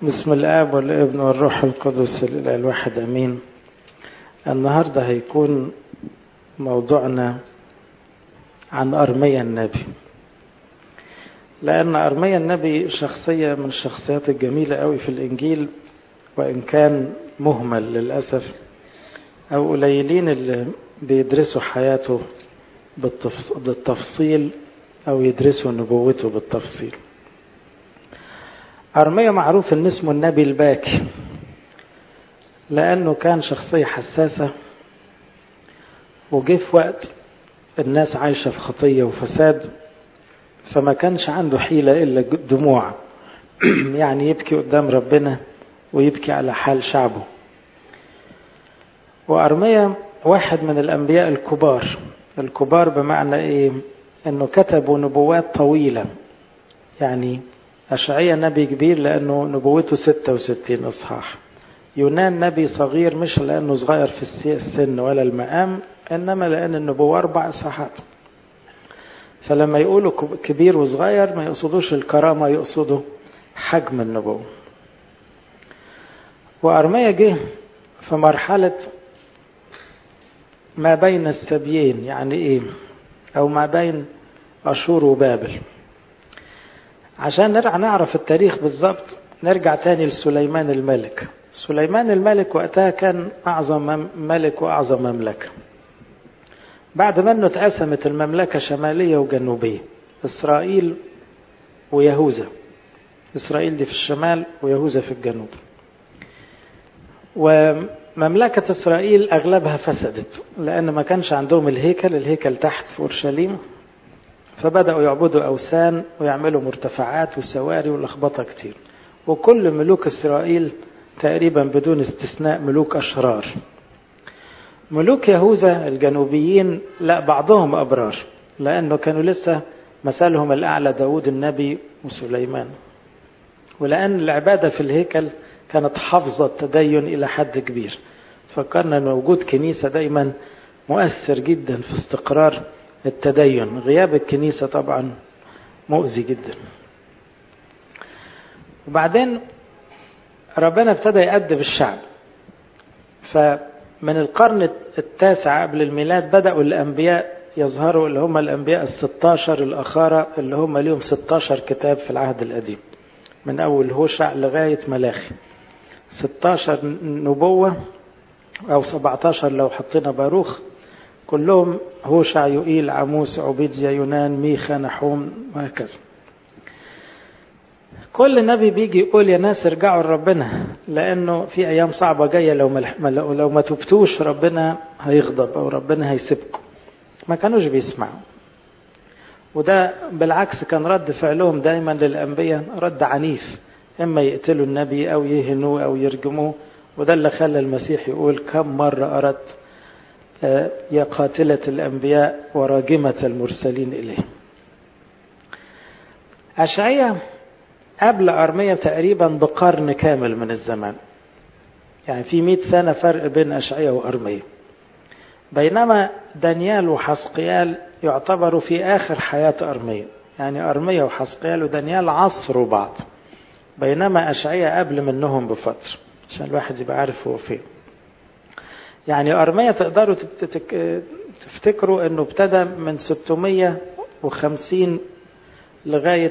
بسم الآب والابن والروح القدس الإله الواحد أمين النهاردة هيكون موضوعنا عن أرميا النبي لأن أرميا النبي شخصية من الشخصيات الجميلة قوي في الإنجيل وإن كان مهمل للأسف أو قليلين اللي بيدرسوا حياته بالتفصيل أو يدرسوا نبوته بالتفصيل أرميا معروف إن اسمه النبي الباكي لأنه كان شخصية حساسة وجه في وقت الناس عايشة في خطية وفساد فما كانش عنده حيلة إلا الدموع يعني يبكي قدام ربنا ويبكي على حال شعبه وأرميا واحد من الأنبياء الكبار الكبار بمعنى إيه أنه كتبوا نبوات طويلة يعني أشعية نبي كبير لأنه نبوته 66 إصحاح يونان نبي صغير مش لأنه صغير في السن ولا المقام إنما لأن النبوة أربع إصحاحات فلما يقولوا كبير وصغير ما يقصدوش الكرامة يقصدوا حجم النبوة وأرميا جه في مرحلة ما بين السبيين يعني إيه أو ما بين أشور وبابل عشان نرجع نعرف التاريخ بالظبط نرجع تاني لسليمان الملك سليمان الملك وقتها كان أعظم ملك وأعظم مملكة بعد ما انه اتقسمت المملكة شمالية وجنوبية إسرائيل ويهوذا إسرائيل دي في الشمال ويهوذا في الجنوب ومملكة إسرائيل أغلبها فسدت لأن ما كانش عندهم الهيكل الهيكل تحت في أورشليم فبدأوا يعبدوا أوثان ويعملوا مرتفعات وسواري ولخبطة كتير وكل ملوك إسرائيل تقريبا بدون استثناء ملوك أشرار ملوك يهوذا الجنوبيين لا بعضهم أبرار لأنه كانوا لسه مثلهم الأعلى داود النبي وسليمان ولأن العبادة في الهيكل كانت حافظة التدين إلى حد كبير فكرنا أن وجود كنيسة دايما مؤثر جدا في استقرار التدين غياب الكنيسة طبعا مؤذي جدا وبعدين ربنا ابتدى يأدب الشعب فمن القرن التاسع قبل الميلاد بدأوا الأنبياء يظهروا اللي هم الأنبياء الستاشر الأخارة اللي هم ليهم ستاشر كتاب في العهد القديم من أول هوشع لغاية ملاخي 16 نبوة أو 17 لو حطينا باروخ كلهم هوشع يوئيل عموس عبيديا يونان ميخا نحوم وهكذا كل نبي بيجي يقول يا ناس ارجعوا لربنا لانه في ايام صعبه جايه لو ما لو ما تبتوش ربنا هيغضب او ربنا هيسيبكم ما كانوش بيسمعوا وده بالعكس كان رد فعلهم دايما للانبياء رد عنيف اما يقتلوا النبي او يهنوه او يرجموه وده اللي خلى المسيح يقول كم مره اردت يا قاتلة الأنبياء وراجمة المرسلين إليه أشعية قبل أرمية تقريبا بقرن كامل من الزمان يعني في مئة سنة فرق بين أشعية وأرمية بينما دانيال وحسقيال يعتبروا في آخر حياة أرمية يعني أرمية وحسقيال ودانيال عصروا بعض بينما أشعية قبل منهم بفترة عشان الواحد يبقى عارف هو فين يعني أرمية تقدروا تفتكروا أنه ابتدى من 650 لغاية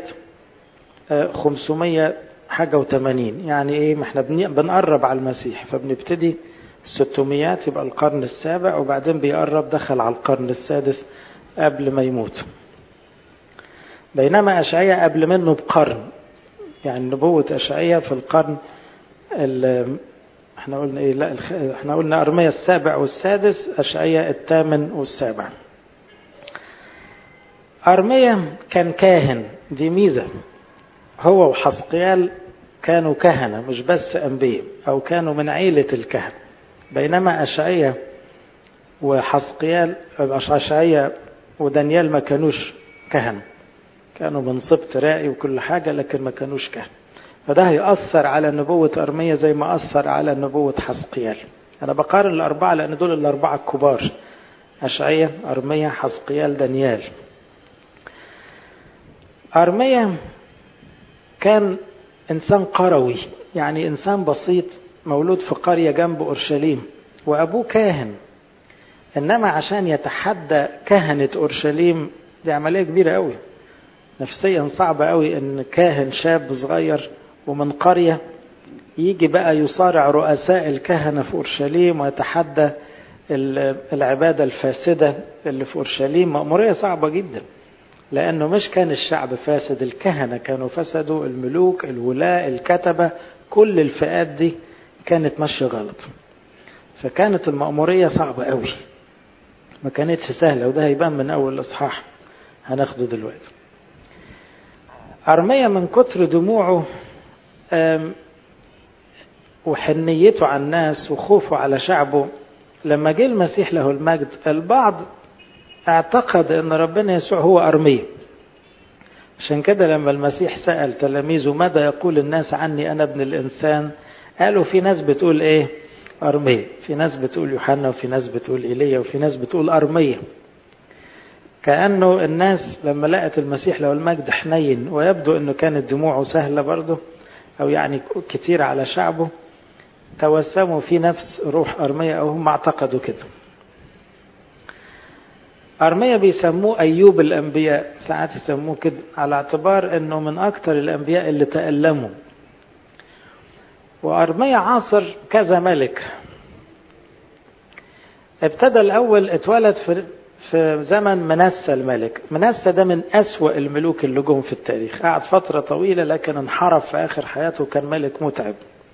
500 حاجة وثمانين يعني إيه ما احنا بنقرب على المسيح فبنبتدي الستميات يبقى القرن السابع وبعدين بيقرب دخل على القرن السادس قبل ما يموت بينما أشعية قبل منه بقرن يعني نبوة أشعية في القرن احنا قلنا ايه لا الخ... احنا قلنا ارميا السابع والسادس اشعياء الثامن والسابع ارميا كان كاهن دي ميزه هو وحسقيال كانوا كهنه مش بس انبياء او كانوا من عيله الكهنه بينما اشعياء وحسقيال اشعياء ودانيال ما كانوش كهنه كانوا من سبط رائي وكل حاجه لكن ما كانوش كهنه فده هيأثر على نبوة أرمية زي ما أثر على نبوة حسقيال أنا بقارن الأربعة لأن دول الأربعة الكبار أشعية أرمية حسقيال دانيال أرمية كان إنسان قروي يعني إنسان بسيط مولود في قرية جنب أورشليم وأبوه كاهن إنما عشان يتحدى كهنة أورشليم دي عملية كبيرة قوي نفسيا صعبة قوي إن كاهن شاب صغير ومن قرية يجي بقى يصارع رؤساء الكهنة في أورشليم ويتحدى العبادة الفاسدة اللي في أورشليم مأمورية صعبة جدا لأنه مش كان الشعب فاسد الكهنة كانوا فسدوا الملوك الولاء الكتبة كل الفئات دي كانت ماشية غلط فكانت المأمورية صعبة قوي ما كانتش سهلة وده هيبان من أول الإصحاح هناخده دلوقتي أرمية من كتر دموعه وحنيته على الناس وخوفه على شعبه لما جه المسيح له المجد البعض اعتقد ان ربنا يسوع هو أرمية عشان كده لما المسيح سأل تلاميذه ماذا يقول الناس عني أنا ابن الإنسان قالوا في ناس بتقول إيه أرمية في ناس بتقول يوحنا وفي ناس بتقول إيليا وفي ناس بتقول أرمية كأنه الناس لما لقت المسيح له المجد حنين ويبدو أنه كانت دموعه سهلة برضه أو يعني كتير على شعبه توسموا في نفس روح أرمية أو هم اعتقدوا كده أرمية بيسموه أيوب الأنبياء ساعات يسموه كده على اعتبار أنه من أكثر الأنبياء اللي تألموا وأرمية عاصر كذا ملك ابتدى الأول اتولد في في زمن منسى الملك منسى ده من أسوأ الملوك اللي جم في التاريخ قعد فترة طويلة لكن انحرف في آخر حياته وكان ملك متعب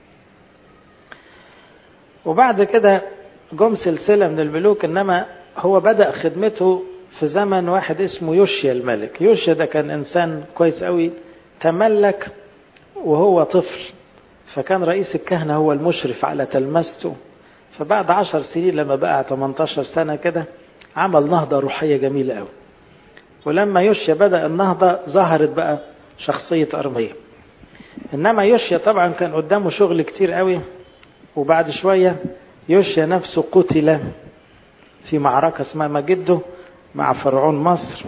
وبعد كده جم سلسلة من الملوك إنما هو بدأ خدمته في زمن واحد اسمه يوشيا الملك يوشيا ده كان إنسان كويس قوي تملك وهو طفل فكان رئيس الكهنة هو المشرف على تلمسته فبعد عشر سنين لما بقى 18 سنة كده عمل نهضة روحية جميلة قوي ولما يوشيا بدأ النهضة ظهرت بقى شخصية أرمية إنما يوشيا طبعا كان قدامه شغل كتير قوي وبعد شوية يوشيا نفسه قتل في معركة اسمها مجده مع فرعون مصر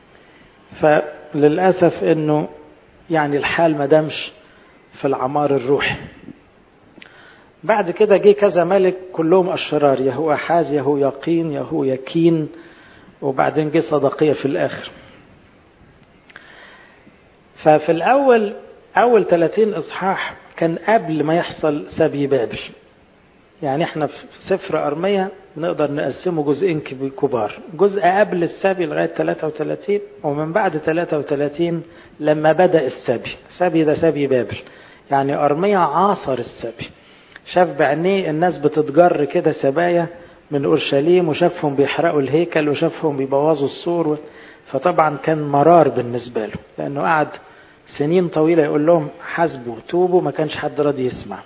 فللأسف انه يعني الحال ما دامش في العمار الروحي بعد كده جه كذا ملك كلهم أشرار يهو أحاز يهو يقين يهو يكين وبعدين جه صدقية في الآخر ففي الأول أول 30 إصحاح كان قبل ما يحصل سبي بابل يعني احنا في سفر أرمية نقدر نقسمه جزئين كبار جزء قبل السبي لغاية 33 ومن بعد 33 لما بدأ السبي السبي ده سبي بابل يعني أرمية عاصر السبي شاف بعينيه الناس بتتجر كده سبايا من أورشليم وشافهم بيحرقوا الهيكل وشافهم بيبوظوا السور فطبعا كان مرار بالنسبة له لأنه قعد سنين طويلة يقول لهم حاسبوا توبوا ما كانش حد راضي يسمع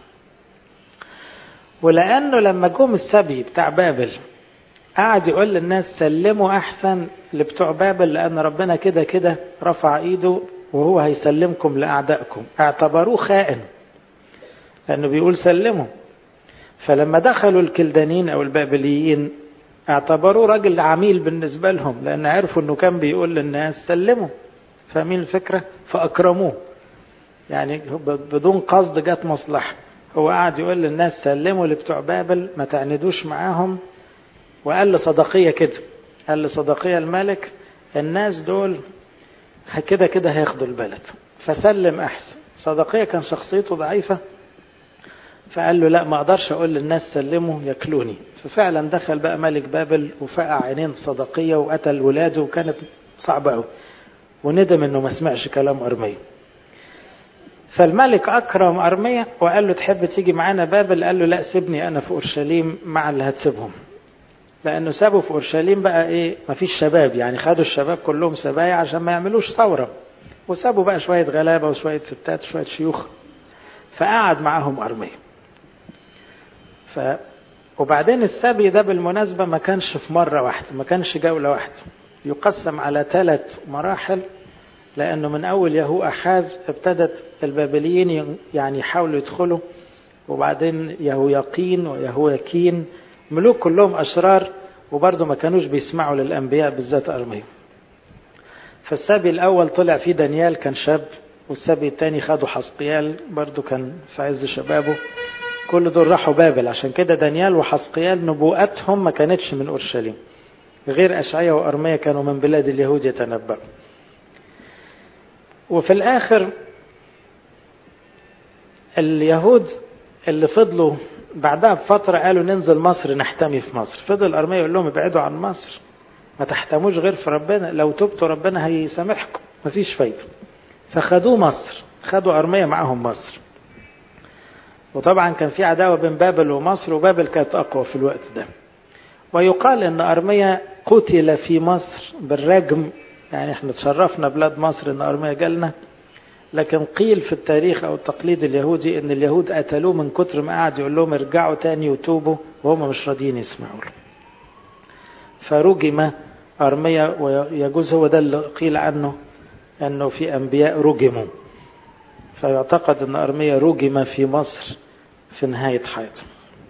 ولأنه لما جم السبي بتاع بابل قعد يقول للناس سلموا أحسن لبتوع بابل لأن ربنا كده كده رفع إيده وهو هيسلمكم لأعدائكم اعتبروه خائن لأنه بيقول سلموا فلما دخلوا الكلدانيين أو البابليين اعتبروه راجل عميل بالنسبة لهم لأن عرفوا أنه كان بيقول للناس سلموا فاهمين الفكرة فأكرموه يعني بدون قصد جت مصلحة هو قاعد يقول للناس سلموا لبتوع بابل ما تعندوش معاهم وقال لصدقية كده قال لصدقية الملك الناس دول كده كده هياخدوا البلد فسلم أحسن صدقية كان شخصيته ضعيفة فقال له لا ما اقدرش اقول للناس سلموا ياكلوني ففعلا دخل بقى ملك بابل وفقع عينين صدقية وقتل ولاده وكانت صعبة قوي وندم انه ما سمعش كلام ارمية فالملك اكرم ارمية وقال له تحب تيجي معانا بابل قال له لا سيبني انا في اورشليم مع اللي هتسيبهم لانه سابوا في اورشليم بقى ايه ما فيش شباب يعني خدوا الشباب كلهم سبايا عشان ما يعملوش ثورة وسابوا بقى شوية غلابة وشوية ستات وشوية شيوخ فقعد معاهم ارمية ف وبعدين السبي ده بالمناسبة ما كانش في مرة واحدة ما كانش جولة واحدة يقسم على ثلاث مراحل لأنه من أول يهو أحاز ابتدت البابليين يعني يحاولوا يدخلوا وبعدين يهو يقين ويهو يكين ملوك كلهم أشرار وبرضه ما كانوش بيسمعوا للأنبياء بالذات أرميا فالسبي الأول طلع فيه دانيال كان شاب والسبي التاني خدوا حسقيال برضو كان في عز شبابه كل دول راحوا بابل عشان كده دانيال وحسقيال نبوءاتهم ما كانتش من أورشليم غير أشعية وأرمية كانوا من بلاد اليهود يتنبأوا وفي الآخر اليهود اللي فضلوا بعدها بفترة قالوا ننزل مصر نحتمي في مصر فضل أرمية يقول لهم ابعدوا عن مصر ما تحتموش غير في ربنا لو تبتوا ربنا هيسامحكم مفيش فايدة فخدوه مصر خدوا أرمية معاهم مصر وطبعا كان في عداوة بين بابل ومصر وبابل كانت أقوى في الوقت ده ويقال أن أرمية قتل في مصر بالرجم يعني احنا تشرفنا بلاد مصر أن أرمية جالنا لكن قيل في التاريخ أو التقليد اليهودي أن اليهود قتلوه من كتر ما قعد يقول لهم ارجعوا تاني وتوبوا وهم مش راضيين يسمعوا له فرجم أرمية ويجوز هو ده اللي قيل عنه أنه في أنبياء رجموا فيعتقد أن أرمية رجم في مصر في نهاية حياته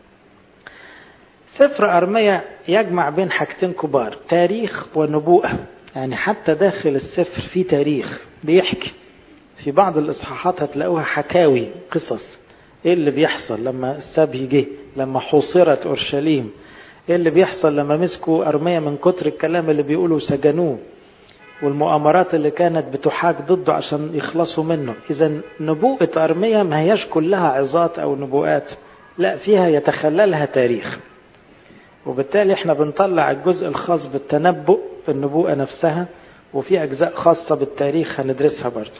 سفر أرمية يجمع بين حاجتين كبار تاريخ ونبوءة يعني حتى داخل السفر في تاريخ بيحكي في بعض الإصحاحات هتلاقوها حكاوي قصص إيه اللي بيحصل لما السبي جه لما حوصرت أورشليم إيه اللي بيحصل لما مسكوا أرمية من كتر الكلام اللي بيقولوا سجنوه والمؤامرات اللي كانت بتحاك ضده عشان يخلصوا منه إذا نبوءة أرمية ما هياش كلها عظات أو نبوءات لا فيها يتخللها تاريخ وبالتالي احنا بنطلع الجزء الخاص بالتنبؤ النبوءة نفسها وفي أجزاء خاصة بالتاريخ هندرسها برضه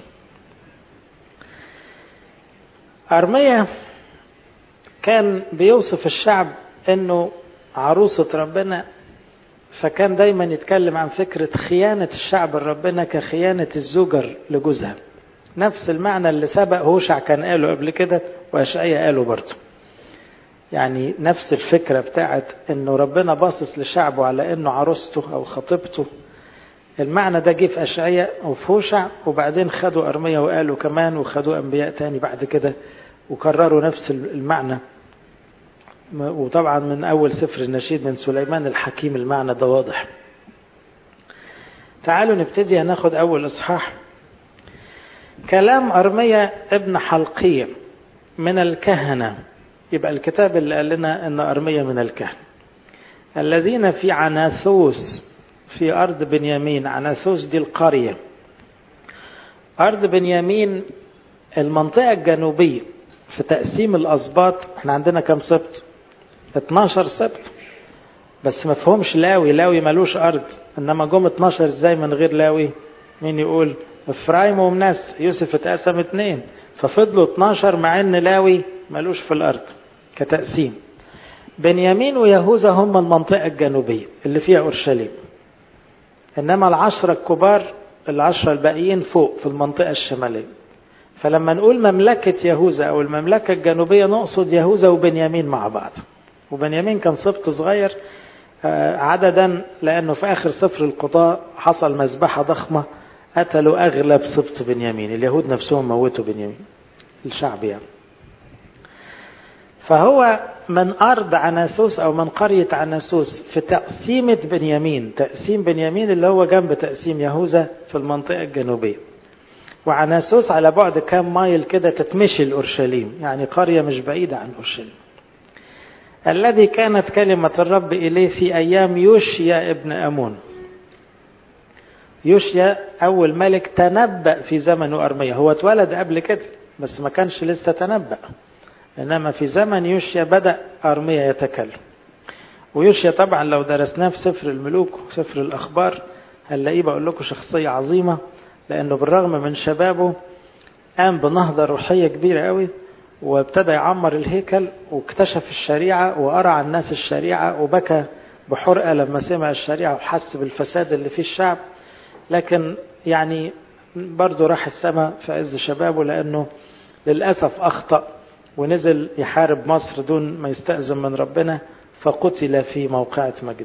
أرمية كان بيوصف الشعب أنه عروسة ربنا فكان دايما يتكلم عن فكرة خيانة الشعب لربنا كخيانة الزوجر لجوزها نفس المعنى اللي سبق هوشع كان قاله قبل كده وأشعية قاله برضه يعني نفس الفكرة بتاعت انه ربنا باصص لشعبه على انه عروسته او خطيبته المعنى ده جه في أشعية وفي هوشع وبعدين خدوا أرمية وقالوا كمان وخدوا أنبياء تاني بعد كده وكرروا نفس المعنى وطبعا من أول سفر النشيد من سليمان الحكيم المعنى ده واضح تعالوا نبتدي هناخد أول إصحاح كلام أرمية ابن حلقية من الكهنة يبقى الكتاب اللي قال لنا أن أرمية من الكهنة الذين في عناثوس في أرض بنيامين عناثوس دي القرية أرض بنيامين المنطقة الجنوبية في تقسيم الأسباط احنا عندنا كم سبت 12 سبت بس ما فهمش لاوي لاوي ملوش أرض إنما جم 12 ازاي من غير لاوي مين يقول افرايم ومناس يوسف اتقسم اتنين ففضلوا 12 مع ان لاوي ملوش في الأرض كتقسيم بنيامين ويهوذا هم المنطقة الجنوبية اللي فيها أورشليم إنما العشرة الكبار العشرة الباقيين فوق في المنطقة الشمالية فلما نقول مملكة يهوذا أو المملكة الجنوبية نقصد يهوذا وبنيامين مع بعض وبنيامين كان سبط صغير عددا لأنه في آخر سفر القضاء حصل مذبحة ضخمة قتلوا أغلب سبط بنيامين اليهود نفسهم موتوا بنيامين الشعب يعني فهو من أرض عناسوس أو من قرية عناسوس في تقسيمة بنيامين تقسيم بنيامين اللي هو جنب تقسيم يهوذا في المنطقة الجنوبية وعناسوس على بعد كام مايل كده تتمشي لأورشليم يعني قرية مش بعيدة عن أورشليم الذي كانت كلمة الرب إليه في أيام يوشيا ابن أمون يوشيا أول ملك تنبأ في زمن أرمية هو اتولد قبل كده بس ما كانش لسه تنبأ إنما في زمن يوشيا بدأ أرميا يتكلم ويوشيا طبعا لو درسناه في سفر الملوك وسفر الأخبار هنلاقيه بقول لكم شخصية عظيمة لأنه بالرغم من شبابه قام بنهضة روحية كبيرة قوي وابتدى يعمر الهيكل واكتشف الشريعة وقرع الناس الشريعة وبكى بحرقة لما سمع الشريعة وحس بالفساد اللي في الشعب لكن يعني برضه راح السماء في عز شبابه لأنه للأسف أخطأ ونزل يحارب مصر دون ما يستأذن من ربنا فقتل في موقعة مجد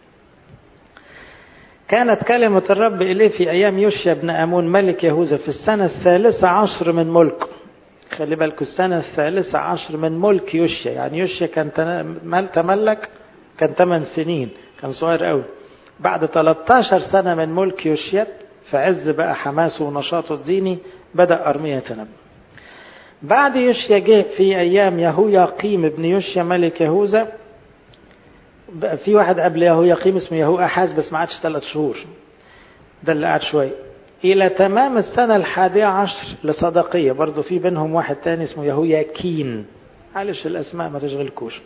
كانت كلمة الرب إليه في أيام يوشيا بن أمون ملك يهوذا في السنة الثالثة عشر من ملكه خلي بالكم السنة الثالثة عشر من ملك يوشيا يعني يوشيا كان تملك كان 8 سنين كان صغير قوي بعد 13 سنة من ملك يوشيا في عز بقى حماسه ونشاطه الديني بدأ أرميا يتنبأ بعد يوشيا جه في أيام يهوياقيم ابن يوشيا ملك يهوذا في واحد قبل يهوياقيم اسمه يهو أحاز بس ما عادش ثلاث شهور ده اللي قعد شوية إلى تمام السنة الحادية عشر لصدقية برضو في بينهم واحد تاني اسمه يهوياكين معلش الأسماء ما تشغلكوش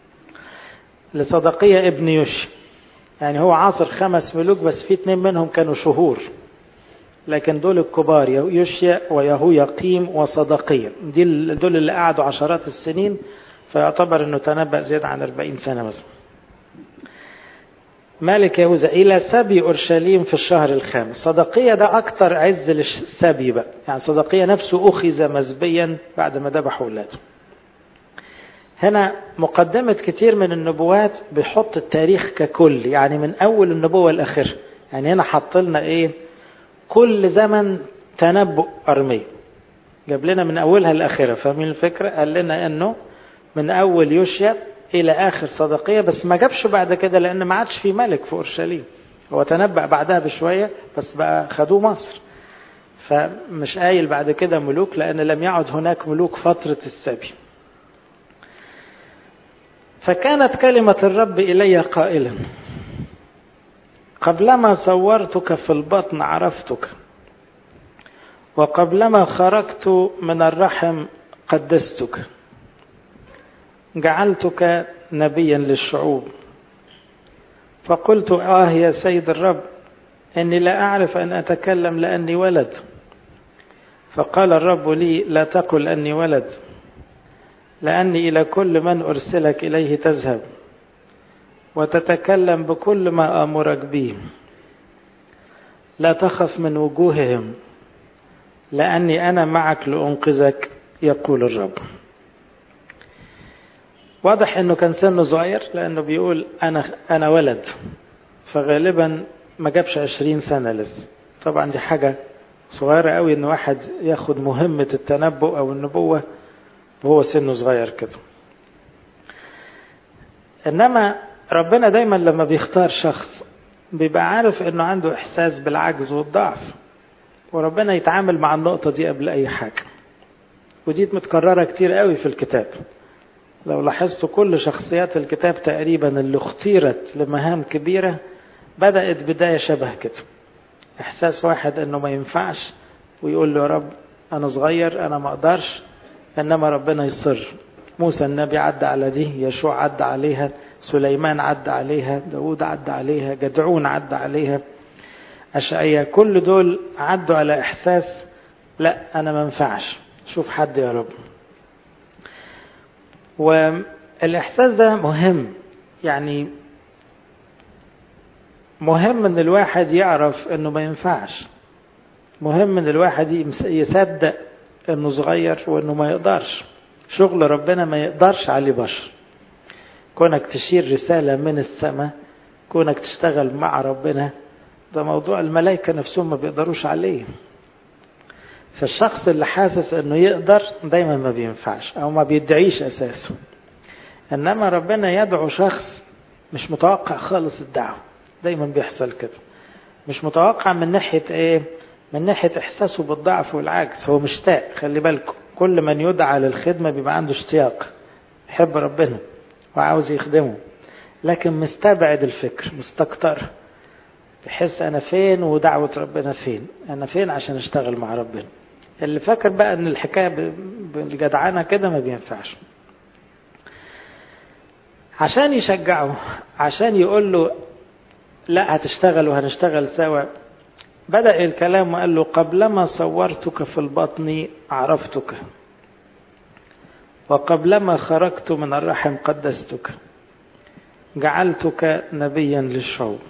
لصدقية ابن يوشي يعني هو عاصر خمس ملوك بس في اتنين منهم كانوا شهور لكن دول الكبار يوشيا ويهوياقيم وصدقية دي دول اللي قعدوا عشرات السنين فيعتبر انه تنبأ زيادة عن 40 سنة مثلا ملك يهوذا إلى سبي أورشليم في الشهر الخامس صدقية ده أكتر عز للسبي بقى يعني صدقية نفسه أخذ مزبيا بعد ما ذبح ولاده هنا مقدمة كتير من النبوات بيحط التاريخ ككل يعني من أول النبوة الأخيرة يعني هنا حط لنا إيه كل زمن تنبؤ أرمية جاب لنا من أولها لآخرها فاهمين الفكرة قال لنا أنه من أول يوشيا إلى آخر صدقية بس ما جابش بعد كده لأن ما عادش في ملك في أورشليم هو تنبأ بعدها بشوية بس بقى خدوه مصر فمش قايل بعد كده ملوك لأن لم يعد هناك ملوك فترة السبي فكانت كلمة الرب إلي قائلا قبلما صورتك في البطن عرفتك وقبلما خرجت من الرحم قدستك جعلتك نبيا للشعوب فقلت آه يا سيد الرب إني لا أعرف أن أتكلم لأني ولد فقال الرب لي لا تقل أني ولد لأني إلى كل من أرسلك إليه تذهب وتتكلم بكل ما آمرك به لا تخف من وجوههم لأني أنا معك لأنقذك يقول الرب واضح أنه كان سنه صغير لأنه بيقول أنا, أنا ولد فغالبا ما جابش عشرين سنة لسه طبعا دي حاجة صغيرة قوي أن واحد ياخد مهمة التنبؤ أو النبوة وهو سنه صغير كده إنما ربنا دايما لما بيختار شخص بيبقى عارف انه عنده احساس بالعجز والضعف وربنا يتعامل مع النقطة دي قبل اي حاجة ودي متكررة كتير قوي في الكتاب لو لاحظتوا كل شخصيات الكتاب تقريبا اللي اختيرت لمهام كبيرة بدأت بداية شبه كده احساس واحد انه ما ينفعش ويقول له يا رب انا صغير انا ما اقدرش انما ربنا يصر موسى النبي عدى على دي يشوع عدى عليها سليمان عدى عليها داود عدى عليها جدعون عدى عليها أشعية كل دول عدوا على إحساس لا أنا ما ينفعش شوف حد يا رب والإحساس ده مهم يعني مهم ان الواحد يعرف انه ما ينفعش مهم ان الواحد يصدق انه صغير وانه ما يقدرش شغل ربنا ما يقدرش عليه بشر كونك تشير رسالة من السماء كونك تشتغل مع ربنا ده موضوع الملائكة نفسهم ما بيقدروش عليه فالشخص اللي حاسس انه يقدر دايما ما بينفعش او ما بيدعيش اساسه انما ربنا يدعو شخص مش متوقع خالص الدعوة دايما بيحصل كده مش متوقع من ناحية ايه من ناحية احساسه بالضعف والعجز هو مشتاق خلي بالكم كل من يدعى للخدمة بيبقى عنده اشتياق يحب ربنا وعاوز يخدمه لكن مستبعد الفكر مستكتر بحس انا فين ودعوة ربنا فين انا فين عشان اشتغل مع ربنا اللي فاكر بقى ان الحكاية بالجدعنة كده ما بينفعش عشان يشجعه عشان يقول له لا هتشتغل وهنشتغل سوا بدأ الكلام وقال له قبلما صورتك في البطن عرفتك وقبلما خرجت من الرحم قدستك جعلتك نبيا للشعوب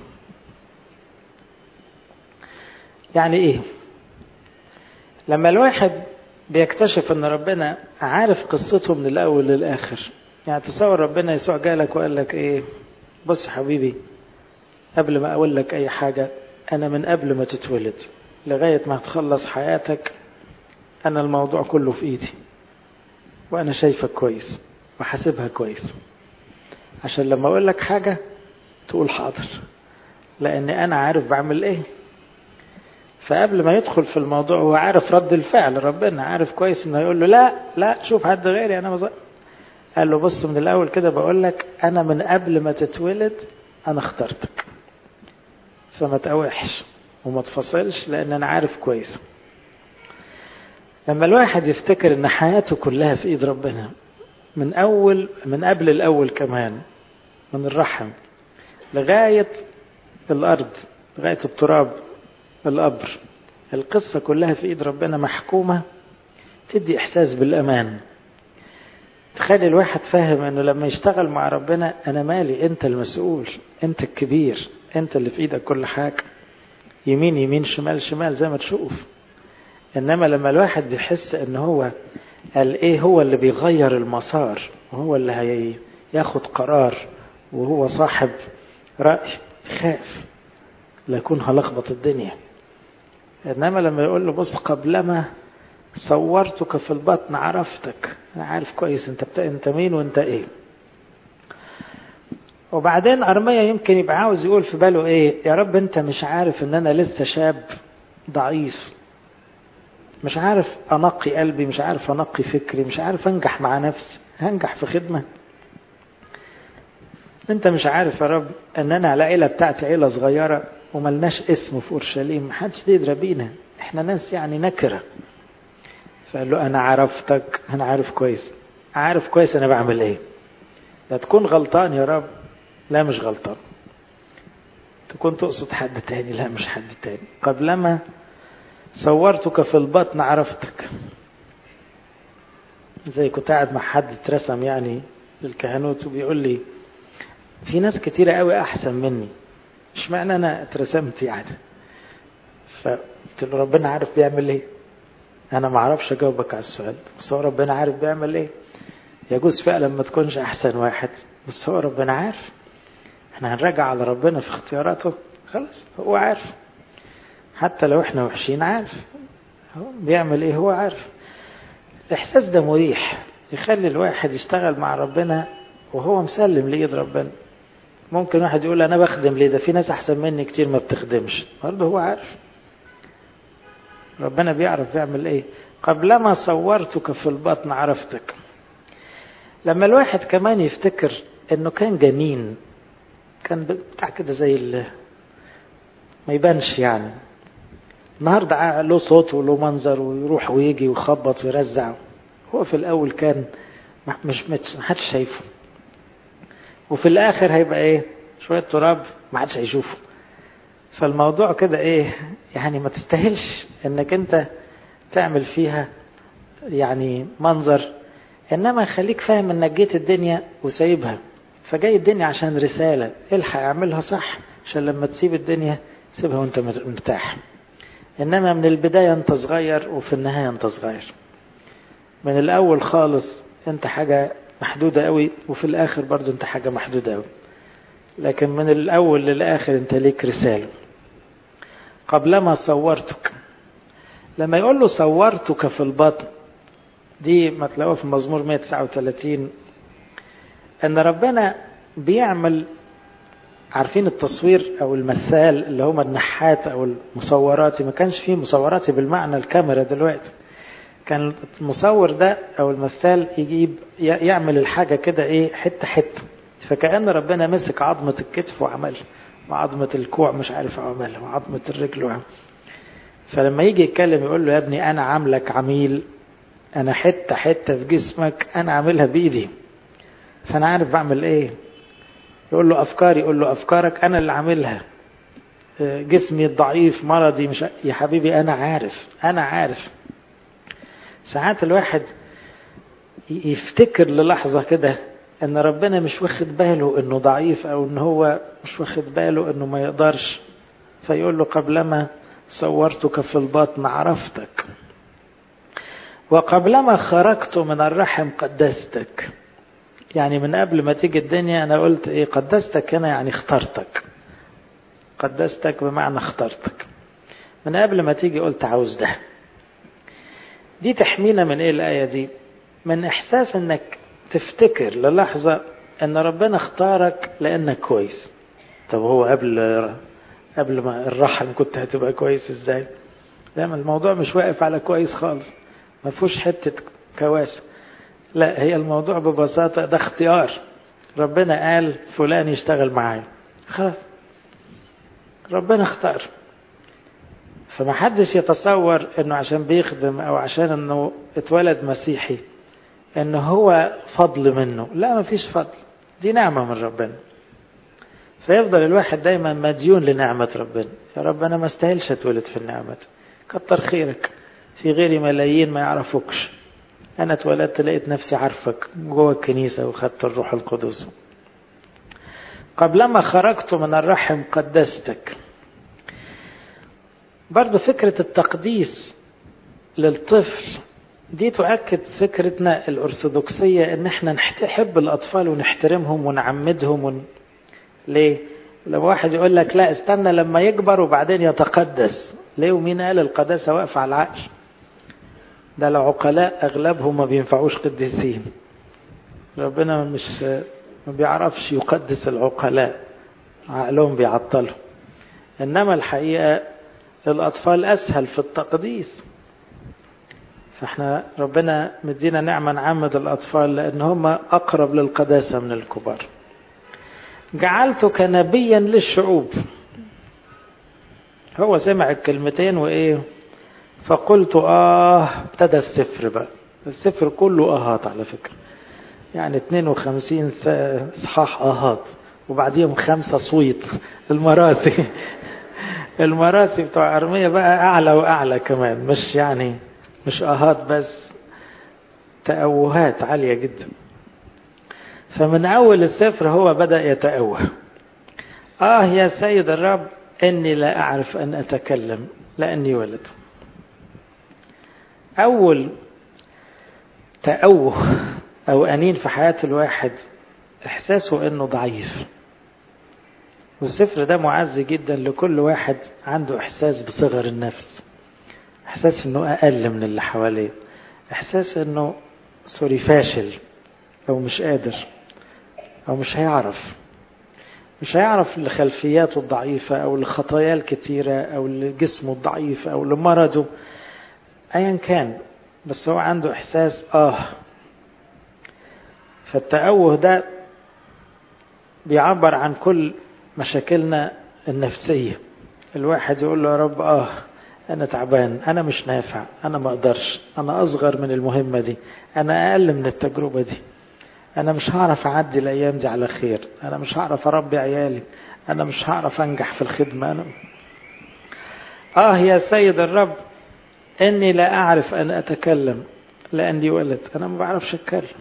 يعني ايه لما الواحد بيكتشف ان ربنا عارف قصته من الاول للاخر يعني تصور ربنا يسوع جالك وقال لك ايه بص يا حبيبي قبل ما اقول لك اي حاجة انا من قبل ما تتولد لغاية ما تخلص حياتك انا الموضوع كله في ايدي وانا شايفك كويس وحاسبها كويس عشان لما اقول لك حاجة تقول حاضر لان انا عارف بعمل ايه فقبل ما يدخل في الموضوع هو عارف رد الفعل ربنا عارف كويس انه يقول له لا لا شوف حد غيري انا مزق. قال له بص من الاول كده بقول لك انا من قبل ما تتولد انا اخترتك فما تقاوحش وما تفصلش لان انا عارف كويس لما الواحد يفتكر ان حياته كلها في ايد ربنا من اول من قبل الاول كمان من الرحم لغايه الارض لغايه التراب القبر القصه كلها في ايد ربنا محكومه تدي احساس بالامان تخلي الواحد فاهم انه لما يشتغل مع ربنا انا مالي انت المسؤول انت الكبير انت اللي في ايدك كل حاجه يمين يمين شمال شمال زي ما تشوف انما لما الواحد يحس ان هو قال ايه هو اللي بيغير المسار وهو اللي هياخد قرار وهو صاحب رأي خاف لكون هلخبط الدنيا انما لما يقول له بص قبلما صورتك في البطن عرفتك انا عارف كويس انت بتا... انت مين وانت ايه وبعدين ارميا يمكن يبقى عاوز يقول في باله ايه يا رب انت مش عارف ان انا لسه شاب ضعيف مش عارف انقي قلبي مش عارف انقي فكري مش عارف انجح مع نفسي هنجح في خدمه انت مش عارف يا رب ان انا العيله بتاعتي عيله صغيره وملناش اسم في اورشليم محدش يدرى بينا احنا ناس يعني نكره فقال له انا عرفتك انا عارف كويس عارف كويس انا بعمل ايه لا تكون غلطان يا رب لا مش غلطان تكون تقصد حد تاني لا مش حد تاني قبلما صورتك في البطن عرفتك زي كنت قاعد مع حد اترسم يعني للكهنوت وبيقول لي في ناس كتيرة قوي أحسن مني مش معنى أنا اترسمت يعني فقلت له ربنا عارف بيعمل إيه أنا ما أعرفش أجاوبك على السؤال بس هو ربنا عارف بيعمل إيه يجوز فعلا ما تكونش أحسن واحد بس هو ربنا عارف احنا هنراجع على ربنا في اختياراته خلاص هو عارف حتى لو احنا وحشين عارف هو بيعمل ايه هو عارف الاحساس ده مريح يخلي الواحد يشتغل مع ربنا وهو مسلم لإيد ربنا ممكن واحد يقول أنا بخدم ليه ده في ناس أحسن مني كتير ما بتخدمش برضه هو عارف ربنا بيعرف يعمل إيه قبلما صورتك في البطن عرفتك لما الواحد كمان يفتكر إنه كان جنين كان بتاع كده زي ال ما يبانش يعني النهارده له صوت وله منظر ويروح ويجي ويخبط ويرزع هو في الأول كان مش ما حدش شايفه وفي الاخر هيبقى ايه شويه تراب ما حدش هيشوفه فالموضوع كده ايه يعني ما تستاهلش انك انت تعمل فيها يعني منظر انما خليك فاهم انك جيت الدنيا وسايبها فجاي الدنيا عشان رساله الحق اعملها صح عشان لما تسيب الدنيا سيبها وانت مرتاح انما من البدايه انت صغير وفي النهايه انت صغير من الاول خالص انت حاجه محدودة قوي وفي الآخر برضو أنت حاجة محدودة قوي لكن من الأول للآخر أنت ليك رسالة قبلما صورتك لما يقول له صورتك في البطن دي ما تلاقوها في مزمور 139 أن ربنا بيعمل عارفين التصوير أو المثال اللي هما النحات أو المصوراتي ما كانش فيه مصوراتي بالمعنى الكاميرا دلوقتي كان المصور ده او المثال يجيب يعمل الحاجه كده ايه حته حته فكأن ربنا مسك عظمه الكتف وعملها وعظمه الكوع مش عارف عملها وعظمه الرجل وعمل فلما يجي يتكلم يقول له يا ابني انا عاملك عميل انا حته حته في جسمك انا عاملها بايدي فانا عارف بعمل ايه يقول له افكاري يقول له افكارك انا اللي عاملها جسمي الضعيف مرضي مش يا حبيبي انا عارف انا عارف ساعات الواحد يفتكر للحظة كده ان ربنا مش واخد باله انه ضعيف او ان هو مش واخد باله انه ما يقدرش فيقول له قبلما صورتك في البطن عرفتك وقبلما خرجت من الرحم قدستك يعني من قبل ما تيجي الدنيا انا قلت ايه قدستك هنا يعني اخترتك قدستك بمعنى اخترتك من قبل ما تيجي قلت عاوز ده دي تحمينا من ايه الآية دي من احساس انك تفتكر للحظة ان ربنا اختارك لانك كويس طب هو قبل قبل ما الرحم كنت هتبقى كويس ازاي لا الموضوع مش واقف على كويس خالص ما فيهوش حتة كواسة لا هي الموضوع ببساطة ده اختيار ربنا قال فلان يشتغل معايا خلاص ربنا اختار فما حدش يتصور انه عشان بيخدم او عشان انه اتولد مسيحي انه هو فضل منه لا ما فيش فضل دي نعمة من ربنا فيفضل الواحد دايما مديون لنعمة ربنا يا رب انا ما استاهلش اتولد في النعمة كتر خيرك في غيري ملايين ما يعرفوكش انا اتولدت لقيت نفسي عارفك جوه الكنيسة وخدت الروح القدس قبلما خرجت من الرحم قدستك برضو فكرة التقديس للطفل دي تؤكد فكرتنا الأرثوذكسية إن إحنا نحب الأطفال ونحترمهم ونعمدهم ون... ليه؟ لما واحد يقول لك لا استنى لما يكبر وبعدين يتقدس ليه ومين قال القداسة واقفة على العقل ده العقلاء أغلبهم ما بينفعوش قديسين ربنا مش ما بيعرفش يقدس العقلاء عقلهم بيعطلهم إنما الحقيقة الأطفال أسهل في التقديس فاحنا ربنا مدينا نعمة نعمد الأطفال لأن هم أقرب للقداسة من الكبار جعلتك نبيا للشعوب هو سمع الكلمتين وإيه فقلت آه ابتدى السفر بقى السفر كله آهات على فكرة يعني 52 إصحاح آهات وبعديهم خمسة صويت المراسي المراسي بتوع أرمية بقى أعلى وأعلى كمان مش يعني مش آهات بس تأوهات عالية جدا فمن أول السفر هو بدأ يتأوه آه يا سيد الرب إني لا أعرف أن أتكلم لأني ولد أول تأوه أو أنين في حياة الواحد إحساسه إنه ضعيف والسفر ده معز جدا لكل واحد عنده إحساس بصغر النفس إحساس إنه أقل من اللي حواليه إحساس إنه سوري فاشل أو مش قادر أو مش هيعرف مش هيعرف لخلفياته الضعيفة أو لخطاياه الكتيرة أو لجسمه الضعيف أو لمرضه أيا كان بس هو عنده إحساس آه فالتأوه ده بيعبر عن كل مشاكلنا النفسية الواحد يقول له يا رب آه أنا تعبان أنا مش نافع أنا ما أقدرش أنا أصغر من المهمة دي أنا أقل من التجربة دي أنا مش هعرف أعدي الأيام دي على خير أنا مش هعرف أربي عيالي أنا مش هعرف أنجح في الخدمة أنا آه يا سيد الرب إني لا أعرف أن أتكلم لأني ولد أنا ما بعرفش أتكلم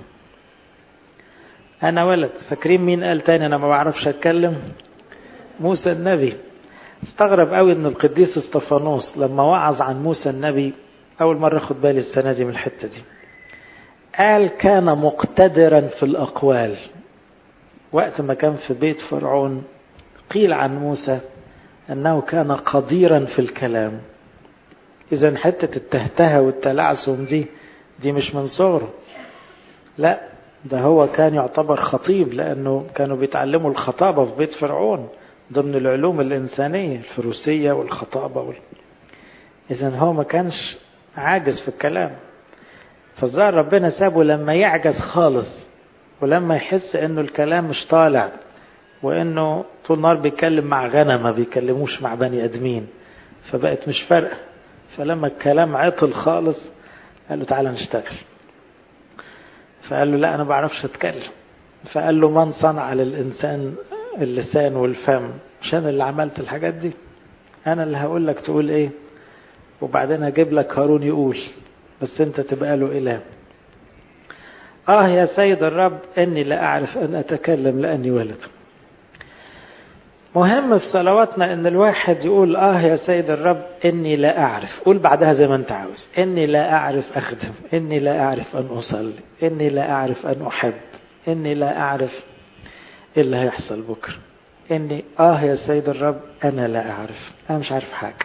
أنا ولد فاكرين مين قال تاني أنا ما بعرفش أتكلم موسى النبي استغرب قوي ان القديس استفانوس لما وعظ عن موسى النبي اول مرة اخد بالي السنة دي من الحتة دي قال كان مقتدرا في الاقوال وقت ما كان في بيت فرعون قيل عن موسى انه كان قديرا في الكلام اذا حتة التهتهة والتلعثم دي دي مش من صغره لا ده هو كان يعتبر خطيب لانه كانوا بيتعلموا الخطابة في بيت فرعون ضمن العلوم الإنسانية الفروسية والخطابة وال... إذا هو ما كانش عاجز في الكلام فالظاهر ربنا سابه لما يعجز خالص ولما يحس إنه الكلام مش طالع وإنه طول النهار بيتكلم مع غنم ما بيكلموش مع بني آدمين فبقت مش فارقة فلما الكلام عطل خالص قال له تعالى نشتغل فقال له لا أنا بعرفش أتكلم فقال له من صنع للإنسان اللسان والفم مش انا اللي عملت الحاجات دي انا اللي هقول لك تقول ايه وبعدين هجيب لك هارون يقول بس انت تبقى له اله اه يا سيد الرب اني لا اعرف ان اتكلم لاني ولد مهم في صلواتنا ان الواحد يقول اه يا سيد الرب اني لا اعرف قول بعدها زي ما انت عاوز اني لا اعرف اخدم اني لا اعرف ان اصلي اني لا اعرف ان احب اني لا اعرف ايه اللي هيحصل بكرة اني اه يا سيد الرب انا لا اعرف انا مش عارف حاجة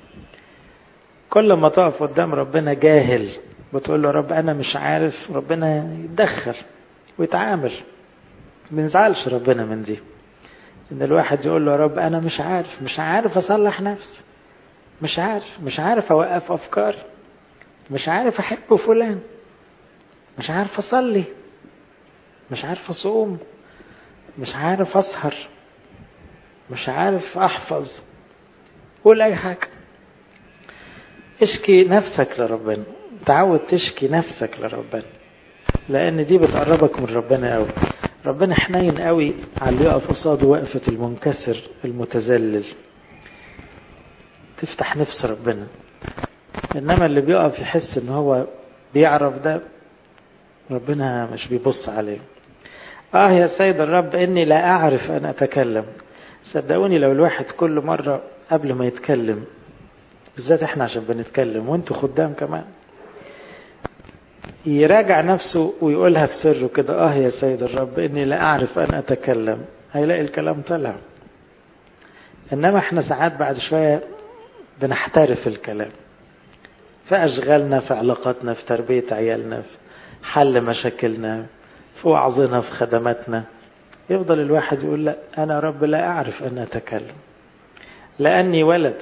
كل ما تقف قدام ربنا جاهل بتقول له رب انا مش عارف ربنا يتدخل ويتعامل بنزعلش ربنا من دي ان الواحد يقول له يا رب انا مش عارف مش عارف اصلح نفسي مش عارف مش عارف اوقف افكاري مش عارف احب فلان مش عارف اصلي مش عارف اصوم مش عارف اسهر مش عارف احفظ قول اي حاجه اشكي نفسك لربنا تعود تشكي نفسك لربنا لان دي بتقربك من ربنا قوي ربنا حنين قوي على اللي يقف قصاده وقفه المنكسر المتذلل تفتح نفس ربنا انما اللي بيقف يحس ان هو بيعرف ده ربنا مش بيبص عليه اه يا سيد الرب اني لا اعرف ان اتكلم صدقوني لو الواحد كل مرة قبل ما يتكلم بالذات احنا عشان بنتكلم وانتوا خدام كمان يراجع نفسه ويقولها في سره كده اه يا سيد الرب اني لا اعرف ان اتكلم هيلاقي الكلام طلع انما احنا ساعات بعد شوية بنحترف الكلام في اشغالنا في علاقاتنا في تربية عيالنا في حل مشاكلنا في وعظنا في خدماتنا يفضل الواحد يقول لا أنا رب لا أعرف أن أتكلم لأني ولد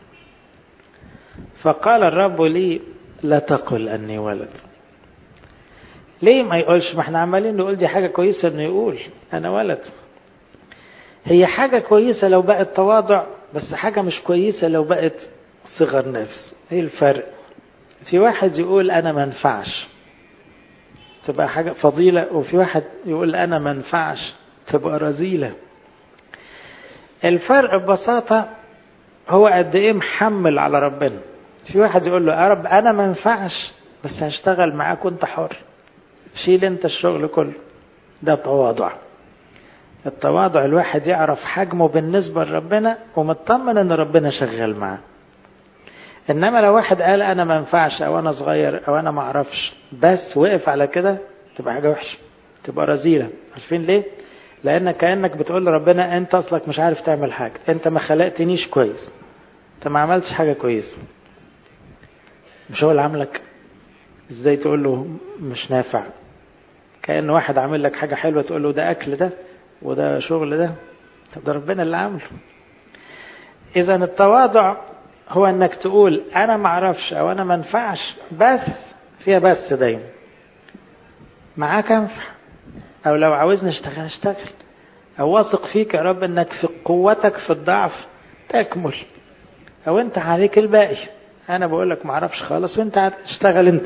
فقال الرب لي لا تقل أني ولد ليه ما يقولش ما احنا عمالين نقول دي حاجة كويسة انه يقول أنا ولد هي حاجة كويسة لو بقت تواضع بس حاجة مش كويسة لو بقت صغر نفس ايه الفرق في واحد يقول أنا ما انفعش تبقى حاجة فضيلة وفي واحد يقول أنا ما انفعش تبقى رذيلة الفرق ببساطة هو قد ايه محمل على ربنا في واحد يقول له يا رب انا ما ينفعش بس هشتغل معاك وانت حر شيل انت الشغل كله ده تواضع التواضع الواحد يعرف حجمه بالنسبة لربنا ومطمن ان ربنا شغال معاه انما لو واحد قال انا ما ينفعش او انا صغير او انا ما اعرفش بس وقف على كده تبقى حاجة وحشة تبقى رذيلة عارفين ليه لانك كانك بتقول لربنا انت اصلك مش عارف تعمل حاجه انت ما خلقتنيش كويس انت ما عملتش حاجه كويسه مش هو اللي عاملك ازاي تقول له مش نافع كان واحد عامل لك حاجه حلوه تقول له ده اكل ده وده شغل ده طب ده ربنا اللي عامله اذا التواضع هو انك تقول انا ما اعرفش او انا ما انفعش بس فيها بس دايما معاك انفع او لو عاوزني اشتغل اشتغل او واثق فيك يا رب انك في قوتك في الضعف تكمل او انت عليك الباقي انا بقول لك ما اعرفش خالص وانت اشتغل انت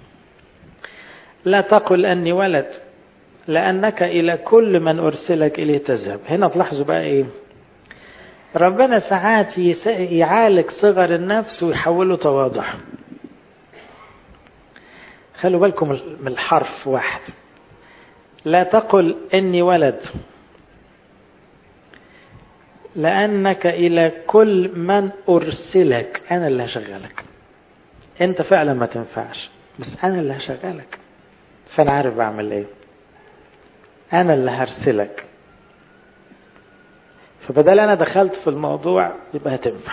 لا تقل اني ولد لانك الى كل من ارسلك اليه تذهب هنا تلاحظوا بقى ايه ربنا ساعات يعالج صغر النفس ويحوله تواضع خلوا بالكم من الحرف واحد لا تقل إني ولد لأنك إلى كل من أرسلك أنا اللي هشغلك أنت فعلا ما تنفعش بس أنا اللي هشغلك فأنا عارف بعمل إيه أنا اللي هرسلك فبدل أنا دخلت في الموضوع يبقى هتنفع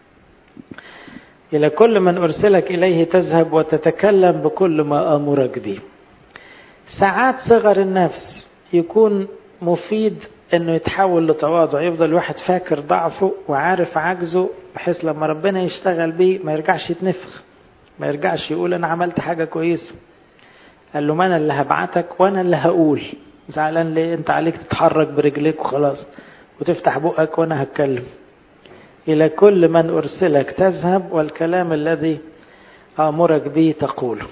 إلى كل من أرسلك إليه تذهب وتتكلم بكل ما أمرك به ساعات صغر النفس يكون مفيد انه يتحول لتواضع يفضل الواحد فاكر ضعفه وعارف عجزه بحيث لما ربنا يشتغل بيه ما يرجعش يتنفخ ما يرجعش يقول انا عملت حاجة كويسة قال له ما انا اللي هبعتك وانا اللي هقول زعلان ليه انت عليك تتحرك برجليك وخلاص وتفتح بقك وانا هتكلم الى كل من ارسلك تذهب والكلام الذي امرك به تقوله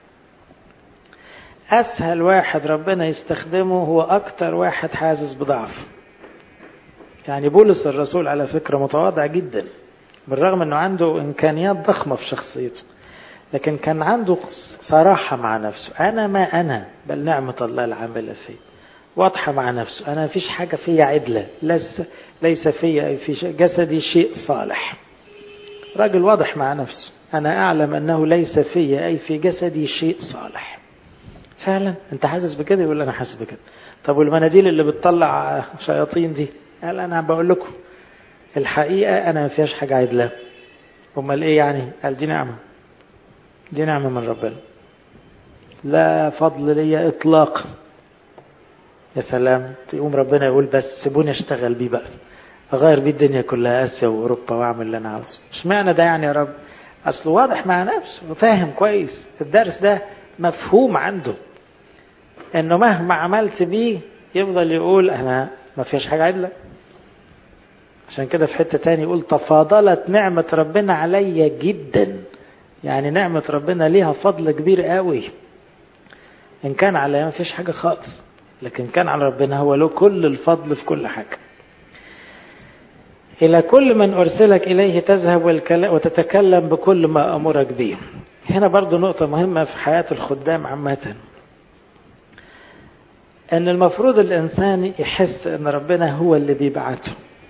أسهل واحد ربنا يستخدمه هو أكتر واحد حاسس بضعف يعني بولس الرسول على فكرة متواضع جدا بالرغم أنه عنده إمكانيات ضخمة في شخصيته لكن كان عنده صراحة مع نفسه أنا ما أنا بل نعمة الله العاملة فيه واضحة مع نفسه أنا فيش حاجة فيا عدلة ليس, ليس فيا أي في جسدي شيء صالح راجل واضح مع نفسه أنا أعلم أنه ليس فيا أي في جسدي شيء صالح فعلا انت حاسس بكده يقول انا حاسس بكده طب والمناديل اللي بتطلع شياطين دي قال انا بقول لكم الحقيقه انا ما فيهاش حاجه عدله امال ايه يعني قال دي نعمه دي نعمه من ربنا لا فضل لي اطلاقا يا سلام تقوم ربنا يقول بس سيبوني اشتغل بيه بقى اغير بيه الدنيا كلها اسيا واوروبا واعمل اللي انا عاوزه اشمعنى ده يعني يا رب اصل واضح مع نفسه وفاهم كويس الدرس ده مفهوم عنده انه مهما عملت بيه يفضل يقول انا ما فيش حاجه عدله عشان كده في حته تاني يقول تفاضلت نعمه ربنا عليا جدا يعني نعمه ربنا ليها فضل كبير قوي ان كان عليا ما فيش حاجه خالص لكن كان على ربنا هو له كل الفضل في كل حاجه إلى كل من أرسلك إليه تذهب وتتكلم بكل ما أمرك به هنا برضو نقطة مهمة في حياة الخدام عامة أن المفروض الإنسان يحس أن ربنا هو اللي بيبعته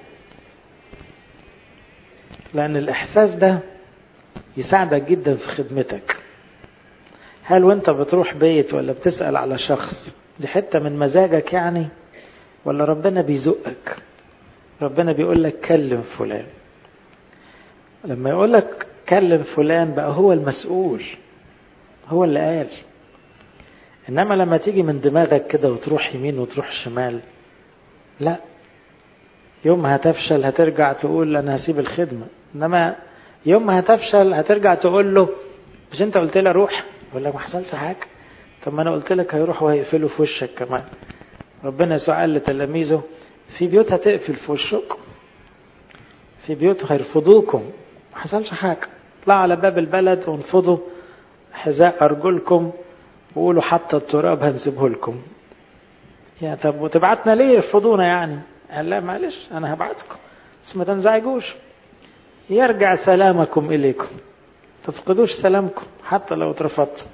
لأن الإحساس ده يساعدك جدا في خدمتك هل وانت بتروح بيت ولا بتسأل على شخص دي حتة من مزاجك يعني ولا ربنا بيزقك ربنا بيقول لك كلم فلان لما يقول لك كلم فلان بقى هو المسؤول هو اللي قال انما لما تيجي من دماغك كده وتروح يمين وتروح شمال لا يوم ما هتفشل هترجع تقول انا هسيب الخدمه انما يوم ما هتفشل هترجع تقول له مش انت قلت لي اروح يقول لك ما حصلش حاجه طب ما انا قلت لك هيروح وهيقفله في وشك كمان ربنا يسوع قال لتلاميذه في بيوت هتقفل في وشكم في بيوت هيرفضوكم ما حصلش حاجه اطلعوا على باب البلد وانفضوا حذاء ارجلكم وقولوا حتى التراب هنسيبه لكم يا طب وتبعتنا ليه يرفضونا يعني قال لا معلش انا هبعتكم بس ما تنزعجوش يرجع سلامكم اليكم تفقدوش سلامكم حتى لو اترفضتم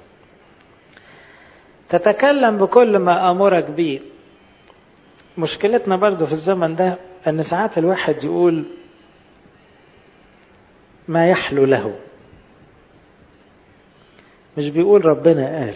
تتكلم بكل ما امرك به مشكلتنا برضو في الزمن ده ان ساعات الواحد يقول ما يحلو له مش بيقول ربنا قال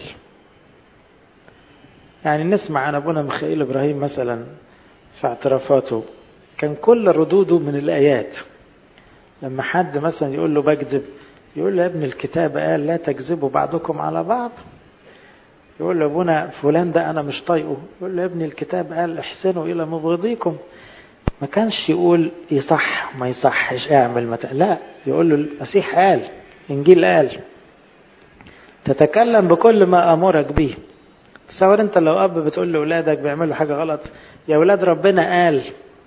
يعني نسمع عن ابونا ميخائيل ابراهيم مثلا في اعترافاته كان كل ردوده من الايات لما حد مثلا يقول له بكذب يقول له يا ابن الكتاب قال لا تكذبوا بعضكم على بعض يقول له ابونا فلان ده انا مش طايقه يقول له يا ابن الكتاب قال احسنوا الى مبغضيكم ما كانش يقول يصح ما يصحش اعمل متى لا يقول له المسيح قال انجيل قال تتكلم بكل ما امرك به تصور انت لو اب بتقول لاولادك بيعملوا حاجه غلط يا اولاد ربنا قال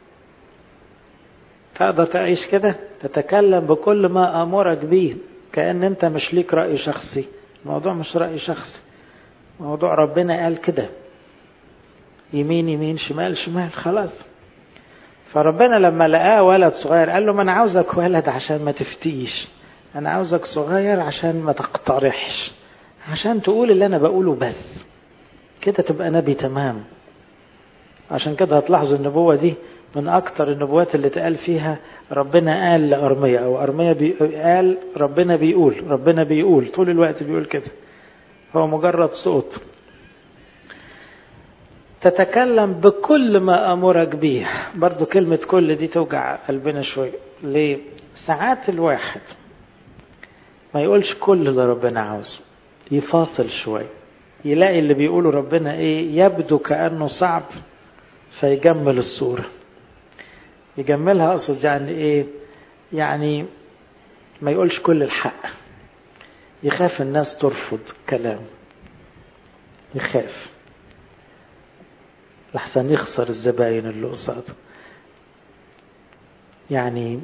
تقدر تعيش كده تتكلم بكل ما امرك به كان انت مش ليك راي شخصي الموضوع مش راي شخصي موضوع ربنا قال كده يمين يمين شمال شمال خلاص فربنا لما لقاه ولد صغير قال له ما انا عاوزك ولد عشان ما تفتيش انا عاوزك صغير عشان ما تقترحش عشان تقول اللي انا بقوله بس كده تبقى نبي تمام عشان كده هتلاحظوا النبوة دي من أكتر النبوات اللي اتقال فيها ربنا قال لأرمية أو أرمية بي قال ربنا بيقول ربنا بيقول طول الوقت بيقول كده هو مجرد صوت تتكلم بكل ما أمرك به برضو كلمة كل دي توجع قلبنا شوية ليه ساعات الواحد ما يقولش كل اللي ربنا عاوزه يفاصل شوية يلاقي اللي بيقوله ربنا ايه يبدو كأنه صعب فيجمل الصورة يجملها أقصد يعني ايه يعني ما يقولش كل الحق يخاف الناس ترفض كلامه يخاف لحسن يخسر الزباين اللي قصاده يعني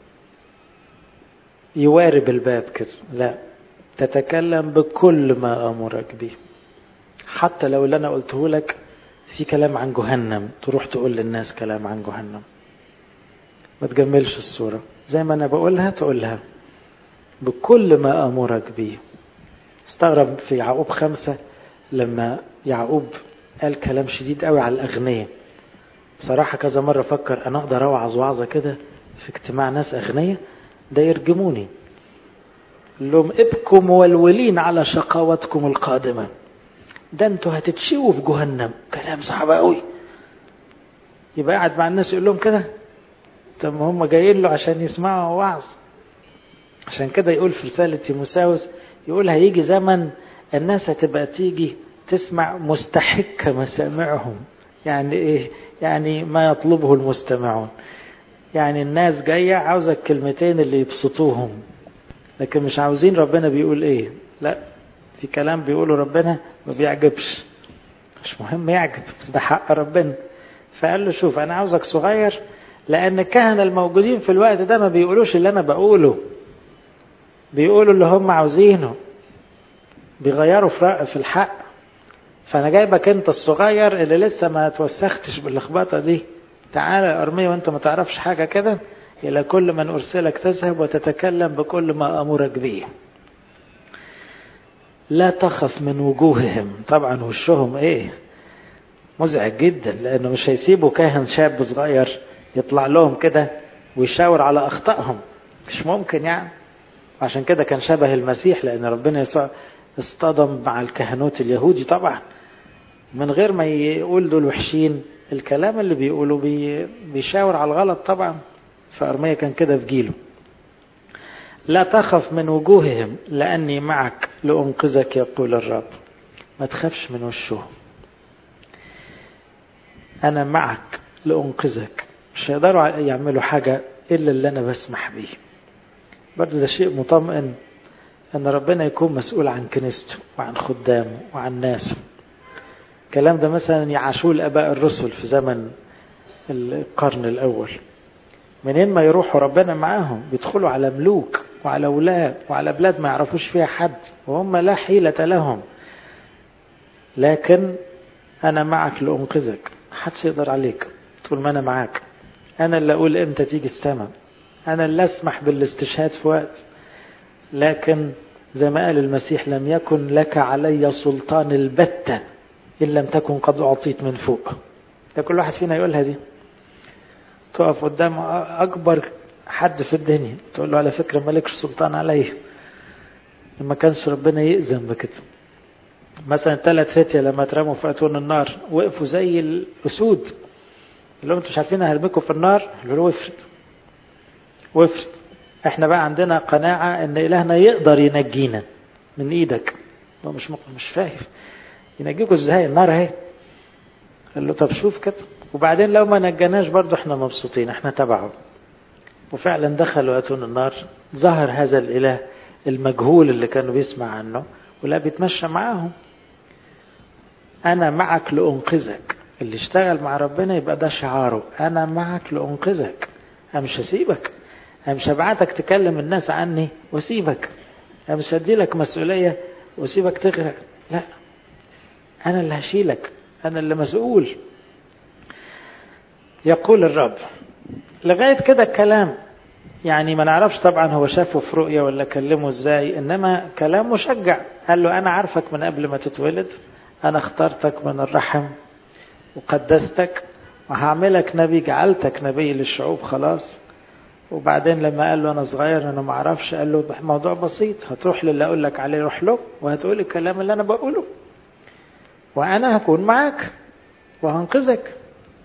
يوارب الباب كده لا تتكلم بكل ما أمرك به حتى لو اللي أنا قلته لك في كلام عن جهنم تروح تقول للناس كلام عن جهنم ما تجملش الصورة زي ما أنا بقولها تقولها بكل ما أمرك به استغرب في يعقوب خمسة لما يعقوب قال كلام شديد قوي على الأغنياء بصراحة كذا مرة فكر أنا أقدر أوعظ وعظة كده في اجتماع ناس أغنياء ده يرجموني لهم ابكوا مولولين على شقاوتكم القادمة ده انتوا هتتشووا في جهنم كلام صعب قوي يبقى قاعد مع الناس يقول لهم كده طب هم جايين له عشان يسمعوا وعظ عشان كده يقول في رسالة تيموساوس يقول هيجي زمن الناس هتبقى تيجي تسمع مستحك مسامعهم يعني ايه يعني ما يطلبه المستمعون يعني الناس جاية عاوزة الكلمتين اللي يبسطوهم لكن مش عاوزين ربنا بيقول ايه لا في كلام بيقوله ربنا ما بيعجبش مش مهم يعجب بس ده حق ربنا فقال له شوف انا عاوزك صغير لان الكهنة الموجودين في الوقت ده ما بيقولوش اللي انا بقوله بيقولوا اللي هم عاوزينه بيغيروا في الحق فانا جايبك انت الصغير اللي لسه ما توسختش باللخبطه دي تعالى يا ارميه وانت ما تعرفش حاجه كده الى كل من ارسلك تذهب وتتكلم بكل ما امرك به لا تخف من وجوههم طبعا وشهم ايه مزعج جدا لانه مش هيسيبوا كاهن شاب صغير يطلع لهم كده ويشاور على اخطائهم مش ممكن يعني عشان كده كان شبه المسيح لان ربنا يسوع اصطدم مع الكهنوت اليهودي طبعا من غير ما يقول دول وحشين الكلام اللي بيقوله بي بيشاور على الغلط طبعا فأرمية كان كده في جيله لا تخف من وجوههم لأني معك لأنقذك يقول الرب ما تخافش من وشهم أنا معك لأنقذك مش هيقدروا يعملوا حاجة إلا اللي أنا بسمح بيه برضو ده شيء مطمئن أن ربنا يكون مسؤول عن كنيسته وعن خدامه وعن ناسه الكلام ده مثلا يعاشوه الآباء الرسل في زمن القرن الأول منين ما يروحوا ربنا معاهم بيدخلوا على ملوك وعلى أولاد وعلى بلاد ما يعرفوش فيها حد وهم لا حيلة لهم لكن أنا معك لأنقذك محدش يقدر عليك طول ما أنا معاك أنا اللي أقول إمتى تيجي السماء أنا اللي أسمح بالاستشهاد في وقت لكن زي ما قال المسيح لم يكن لك علي سلطان البتة إن لم تكن قد أعطيت من فوق ده كل واحد فينا يقولها دي تقف قدام أكبر حد في الدنيا تقول له على فكرة مالكش سلطان عليا ما كانش ربنا يأذن بكده مثلا ثلاث فتية لما اترموا في أتون النار وقفوا زي الأسود اللي هم انتوا مش عارفين هرميكم في النار قالوا له وفرد وفرد احنا بقى عندنا قناعة ان إلهنا يقدر ينجينا من ايدك هو مش مش فاهم ينجيكوا ازاي النار اهي قال له طب شوف كده وبعدين لو ما نجناش برضه احنا مبسوطين احنا تبعه وفعلا دخلوا اتون النار ظهر هذا الاله المجهول اللي كانوا بيسمع عنه ولا بيتمشى معاهم انا معك لانقذك اللي اشتغل مع ربنا يبقى ده شعاره انا معك لانقذك انا مش هسيبك انا مش هبعتك تكلم الناس عني واسيبك انا مش هدي لك مسؤوليه واسيبك تغرق لا انا اللي هشيلك انا اللي مسؤول يقول الرب لغايه كده الكلام يعني ما نعرفش طبعا هو شافه في رؤية ولا كلمه ازاي انما كلام مشجع قال له انا عارفك من قبل ما تتولد انا اخترتك من الرحم وقدستك وهعملك نبي جعلتك نبي للشعوب خلاص وبعدين لما قال له انا صغير انا ما اعرفش قال له موضوع بسيط هتروح للي اقول لك عليه روح له وهتقول الكلام اللي انا بقوله وانا هكون معاك وهنقذك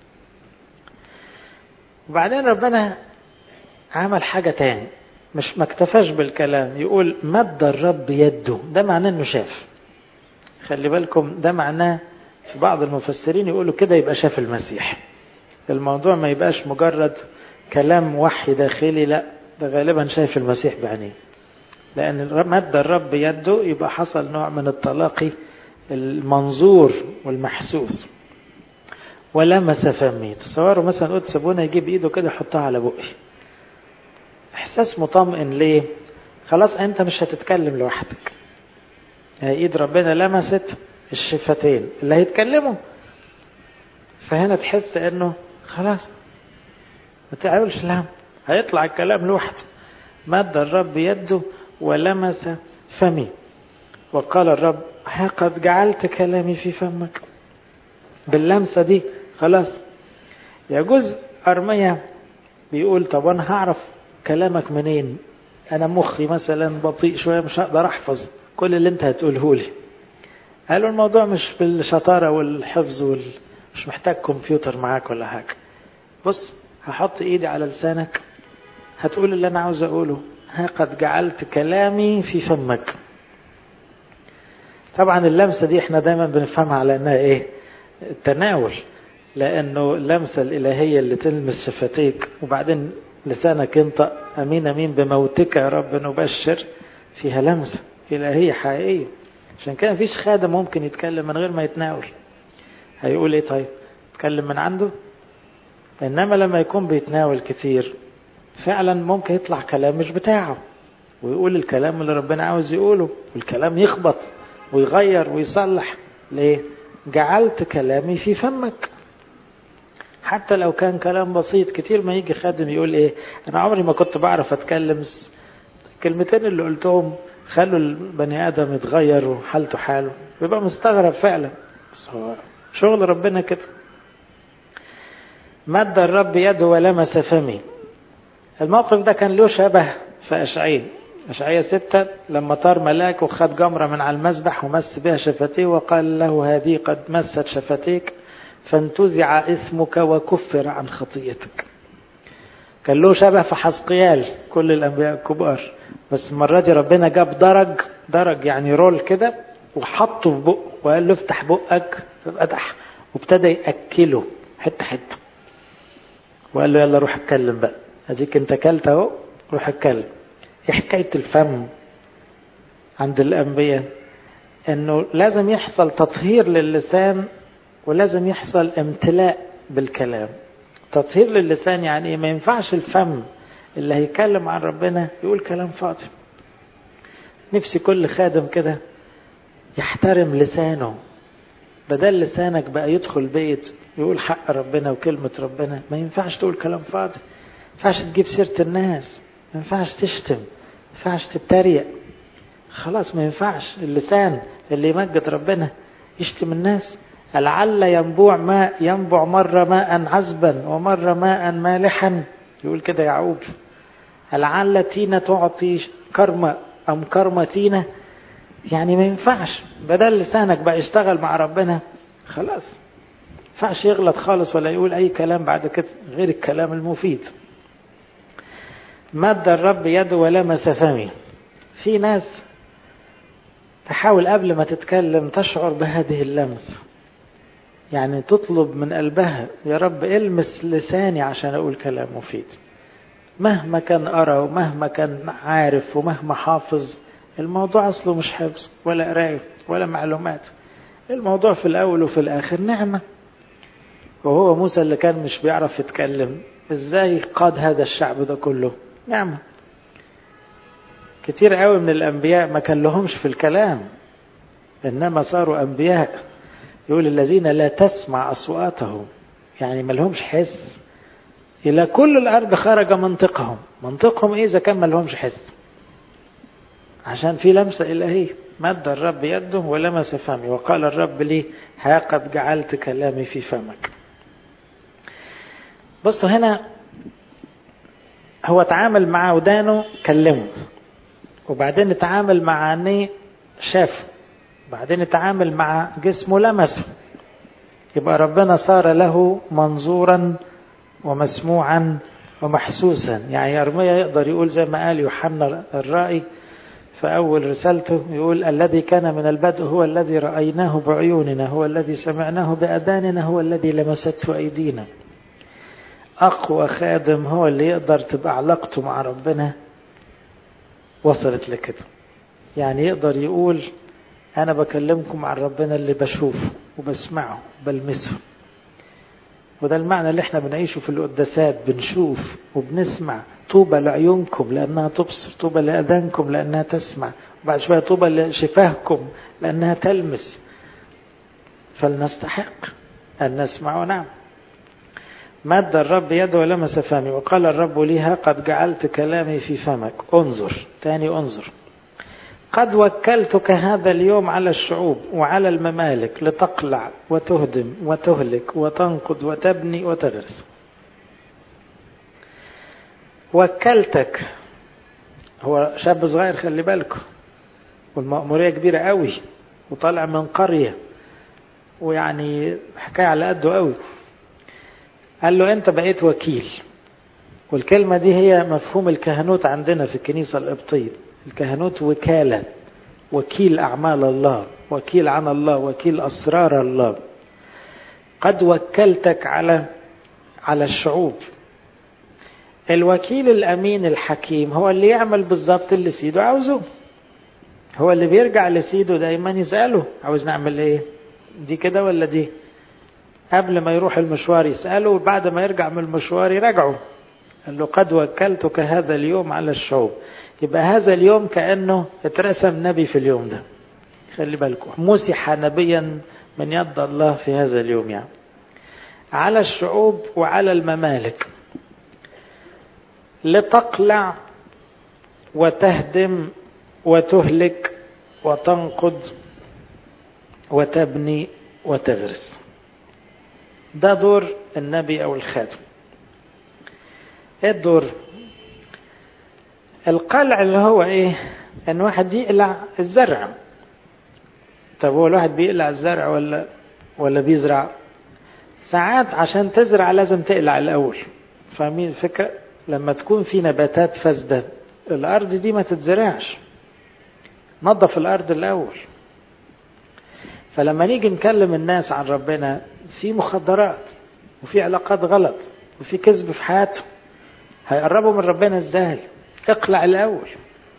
وبعدين ربنا عمل حاجة تاني مش ما اكتفاش بالكلام يقول مد الرب يده ده معناه انه شاف خلي بالكم ده معناه في بعض المفسرين يقولوا كده يبقى شاف المسيح الموضوع ما يبقاش مجرد كلام وحي داخلي لا ده غالبا شايف المسيح بعينيه لأن مد الرب يده يبقى حصل نوع من التلاقي المنظور والمحسوس ولمس فمي تصوروا مثلا قلت سابونا يجيب ايده كده يحطها على بقي احساس مطمئن ليه خلاص انت مش هتتكلم لوحدك ايد ربنا لمست الشفتين اللي هيتكلموا فهنا تحس انه خلاص ما تعملش لهم هيطلع الكلام لوحده مد الرب يده ولمس فمي وقال الرب ها قد جعلت كلامي في فمك باللمسة دي خلاص يجوز أرمية بيقول طب أنا هعرف كلامك منين أنا مخي مثلا بطيء شوية مش هقدر أحفظ كل اللي أنت هتقوله لي قالوا الموضوع مش بالشطارة والحفظ وال... مش محتاج كمبيوتر معاك ولا حاجة بص هحط ايدي على لسانك هتقول اللي انا عاوز اقوله ها قد جعلت كلامي في فمك طبعا اللمسة دي احنا دايما بنفهمها على انها ايه التناول لأنه اللمسة الإلهية اللي تلمس شفتيك وبعدين لسانك ينطق أمين أمين بموتك يا رب نبشر فيها لمسة إلهية حقيقية عشان كده مفيش خادم ممكن يتكلم من غير ما يتناول هيقول ايه طيب يتكلم من عنده انما لما يكون بيتناول كتير فعلا ممكن يطلع كلام مش بتاعه ويقول الكلام اللي ربنا عاوز يقوله والكلام يخبط ويغير ويصلح ليه جعلت كلامي في فمك حتى لو كان كلام بسيط كتير ما يجي خادم يقول ايه انا عمري ما كنت بعرف اتكلم الكلمتين اللي قلتهم خلوا البني ادم يتغير وحالته حاله بيبقى مستغرب فعلا بس هو شغل ربنا كده مد الرب يده ولمس فمي الموقف ده كان له شبه في أشعية أشعية ستة لما طار ملاك وخد جمرة من على المسبح ومس بها شفتيه وقال له هذه قد مست شفتيك فانتزع اسمك وكفر عن خطيتك كان له شبه في حسقيال كل الأنبياء الكبار بس المرة دي ربنا جاب درج درج يعني رول كده وحطه في بقه وقال له افتح بقك ففتح وابتدى يأكله حتة حتة وقال له يلا روح اتكلم بقى اديك انت اكلت اهو روح اتكلم ايه حكاية الفم عند الأنبياء انه لازم يحصل تطهير للسان ولازم يحصل امتلاء بالكلام تطهير للسان يعني ما ينفعش الفم اللي هيكلم عن ربنا يقول كلام فاضي نفسي كل خادم كده يحترم لسانه بدل لسانك بقى يدخل بيت يقول حق ربنا وكلمة ربنا ما ينفعش تقول كلام فاضي ما ينفعش تجيب سيرة الناس ما ينفعش تشتم ما ينفعش تتريق خلاص ما ينفعش اللسان اللي يمجد ربنا يشتم الناس لعل ينبوع ماء ينبع مرة ماء عذبا ومرة ماء مالحا يقول كده يعقوب لعل تينة تعطي كرمة أم كرمة تينة يعني ما ينفعش بدل لسانك بقى يشتغل مع ربنا خلاص ما ينفعش يغلط خالص ولا يقول أي كلام بعد كده غير الكلام المفيد مد الرب يده ولمس فمي في ناس تحاول قبل ما تتكلم تشعر بهذه اللمس يعني تطلب من قلبها يا رب المس لساني عشان أقول كلام مفيد مهما كان أرى ومهما كان عارف ومهما حافظ الموضوع أصله مش حفظ ولا قراية ولا معلومات الموضوع في الأول وفي الآخر نعمة وهو موسى اللي كان مش بيعرف يتكلم ازاي قاد هذا الشعب ده كله نعمة كتير قوي من الأنبياء ما كان لهمش في الكلام إنما صاروا أنبياء يقول الذين لا تسمع أصواتهم يعني ما لهمش حس إلى كل الأرض خرج منطقهم منطقهم إيه إذا كان ما لهمش حس عشان في لمسة إلهية مد الرب يده ولمس فمي وقال الرب لي ها قد جعلت كلامي في فمك بصوا هنا هو تعامل مع ودانه كلمه وبعدين اتعامل مع عينيه شافه وبعدين اتعامل مع جسمه لمسه يبقى ربنا صار له منظورا ومسموعا ومحسوسا يعني أرميا يقدر يقول زي ما قال يوحنا الرائي في أول رسالته يقول الذي كان من البدء هو الذي رأيناه بعيوننا هو الذي سمعناه بأذاننا هو الذي لمسته أيدينا أقوى خادم هو اللي يقدر تبقى علاقته مع ربنا وصلت لكده يعني يقدر يقول أنا بكلمكم عن ربنا اللي بشوفه وبسمعه وبلمسه وده المعنى اللي احنا بنعيشه في القداسات بنشوف وبنسمع طوبى لعيونكم لأنها تبصر طوبى لأذانكم لأنها تسمع وبعد شوية طوبى لشفاهكم لأنها تلمس فلنستحق أن نسمع ونعم مد الرب يده ولمس فمي وقال الرب ليها قد جعلت كلامي في فمك انظر تاني انظر قد وكلتك هذا اليوم على الشعوب وعلى الممالك لتقلع وتهدم وتهلك وتنقض وتبني وتغرس وكلتك هو شاب صغير خلي بالكم والمأمورية كبيرة قوي وطالع من قرية ويعني حكاية على قده قوي قال له انت بقيت وكيل والكلمة دي هي مفهوم الكهنوت عندنا في الكنيسة القبطية الكهنوت وكالة وكيل أعمال الله وكيل عن الله وكيل أسرار الله قد وكلتك على على الشعوب الوكيل الأمين الحكيم هو اللي يعمل بالظبط اللي سيده عاوزه هو اللي بيرجع لسيده دايما يسأله عاوز نعمل ايه دي كده ولا دي قبل ما يروح المشوار يسأله وبعد ما يرجع من المشوار يراجعه قال له قد وكلتك هذا اليوم على الشعوب يبقى هذا اليوم كأنه اترسم نبي في اليوم ده خلي بالكم مسح نبيا من يد الله في هذا اليوم يعني على الشعوب وعلى الممالك لتقلع وتهدم وتهلك وتنقض وتبني وتغرس ده دور النبي او الخاتم ايه الدور القلع اللي هو ايه ان واحد يقلع الزرع طب هو الواحد بيقلع الزرع ولا ولا بيزرع ساعات عشان تزرع لازم تقلع الاول فاهمين الفكره لما تكون في نباتات فاسده الارض دي ما تتزرعش نظف الارض الاول فلما نيجي نكلم الناس عن ربنا في مخدرات وفي علاقات غلط وفي كذب في حياتهم هيقربوا من ربنا ازاي اقلع الاول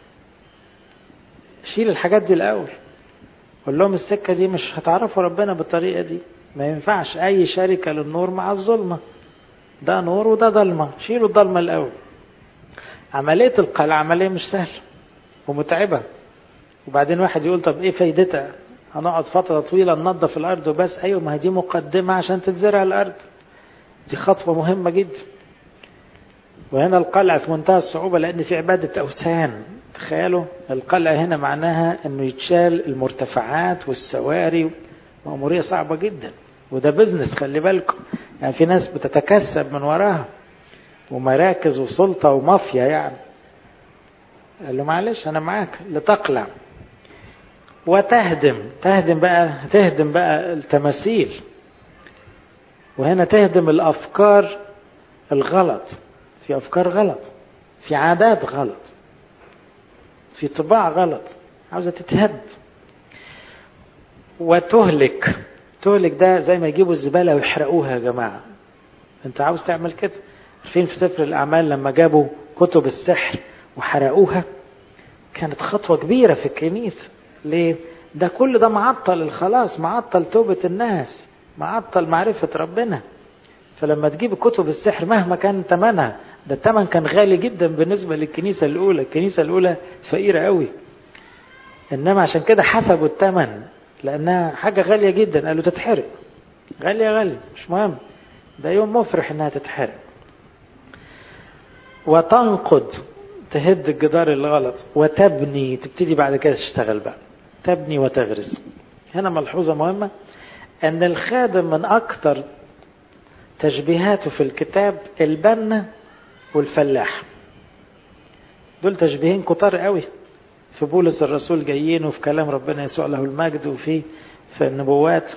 شيل الحاجات دي الاول قول لهم السكة دي مش هتعرفوا ربنا بالطريقة دي ما ينفعش اي شركة للنور مع الظلمة ده نور وده ضلمة شيلوا الضلمة الاول عملية القلع عملية مش سهلة ومتعبة وبعدين واحد يقول طب ايه فايدتها هنقعد فترة طويلة ننظف الأرض وبس أيوة ما هي دي مقدمة عشان تتزرع الأرض دي خطوة مهمة جدا وهنا القلع في منتهى الصعوبة لأن في عبادة أوثان تخيلوا القلع هنا معناها أنه يتشال المرتفعات والسواري مأمورية صعبة جدا وده بزنس خلي بالكم يعني في ناس بتتكسب من وراها ومراكز وسلطة ومافيا يعني قال له معلش أنا معاك لتقلع وتهدم تهدم بقى تهدم بقى التماثيل وهنا تهدم الافكار الغلط في افكار غلط في عادات غلط في طباع غلط عاوزه تتهد وتهلك تهلك ده زي ما يجيبوا الزباله ويحرقوها يا جماعه انت عاوز تعمل كده عارفين في سفر الاعمال لما جابوا كتب السحر وحرقوها كانت خطوه كبيره في الكنيسه ليه؟ ده كل ده معطل الخلاص معطل توبة الناس معطل معرفة ربنا فلما تجيب كتب السحر مهما كان ثمنها ده الثمن كان غالي جدا بالنسبة للكنيسة الأولى الكنيسة الأولى فقيرة قوي إنما عشان كده حسبوا الثمن لأنها حاجة غالية جدا قالوا تتحرق غالية غالية مش مهم ده يوم مفرح إنها تتحرق وتنقض تهد الجدار الغلط وتبني تبتدي بعد كده تشتغل بقى تبني وتغرس هنا ملحوظة مهمة أن الخادم من أكثر تشبيهاته في الكتاب البنا والفلاح دول تشبيهين كتار قوي في بولس الرسول جايين وفي كلام ربنا يسوع له المجد وفي في النبوات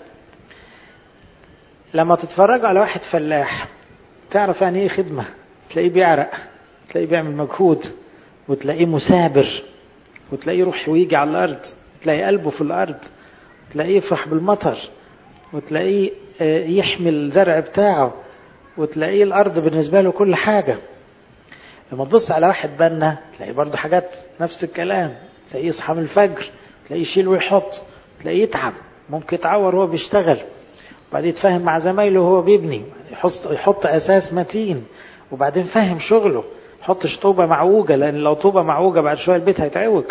لما تتفرج على واحد فلاح تعرف يعني ايه خدمة تلاقيه بيعرق تلاقيه بيعمل مجهود وتلاقيه مثابر وتلاقيه يروح ويجي على الأرض تلاقي قلبه في الأرض تلاقيه يفرح بالمطر وتلاقيه يحمي الزرع بتاعه وتلاقيه الأرض بالنسبة له كل حاجة لما تبص على واحد بنا تلاقيه برضه حاجات نفس الكلام تلاقيه يصحى من الفجر تلاقيه يشيل ويحط تلاقيه يتعب ممكن يتعور وهو بيشتغل وبعدين يتفاهم مع زمايله وهو بيبني يحط يحط اساس متين وبعدين فاهم شغله يحطش طوبة معوجة لأن لو طوبة معوجة بعد شوية البيت هيتعوج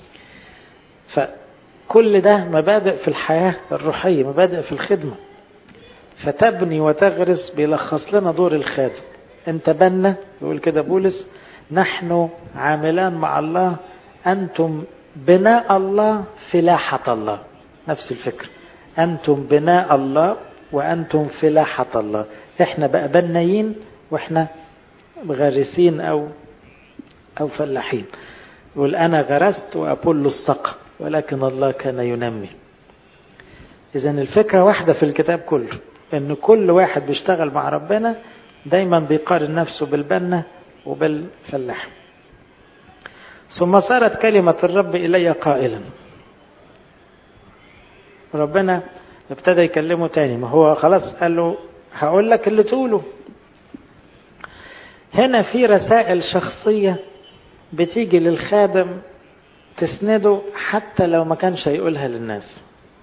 فكل ده مبادئ في الحياة الروحية مبادئ في الخدمة فتبني وتغرس بيلخص لنا دور الخادم انت بنا يقول كده بولس نحن عاملان مع الله أنتم بناء الله فلاحة الله نفس الفكرة أنتم بناء الله وأنتم فلاحة الله احنا بقى بنايين واحنا غارسين أو أو فلاحين يقول أنا غرست وأبول السقى ولكن الله كان ينمي إذا الفكرة واحدة في الكتاب كله إن كل واحد بيشتغل مع ربنا دايما بيقارن نفسه بالبنة وبالفلاح ثم صارت كلمة الرب إلي قائلا ربنا ابتدى يكلمه تاني ما هو خلاص قال له هقول لك اللي تقوله هنا في رسائل شخصية بتيجي للخادم تسنده حتى لو ما كانش هيقولها للناس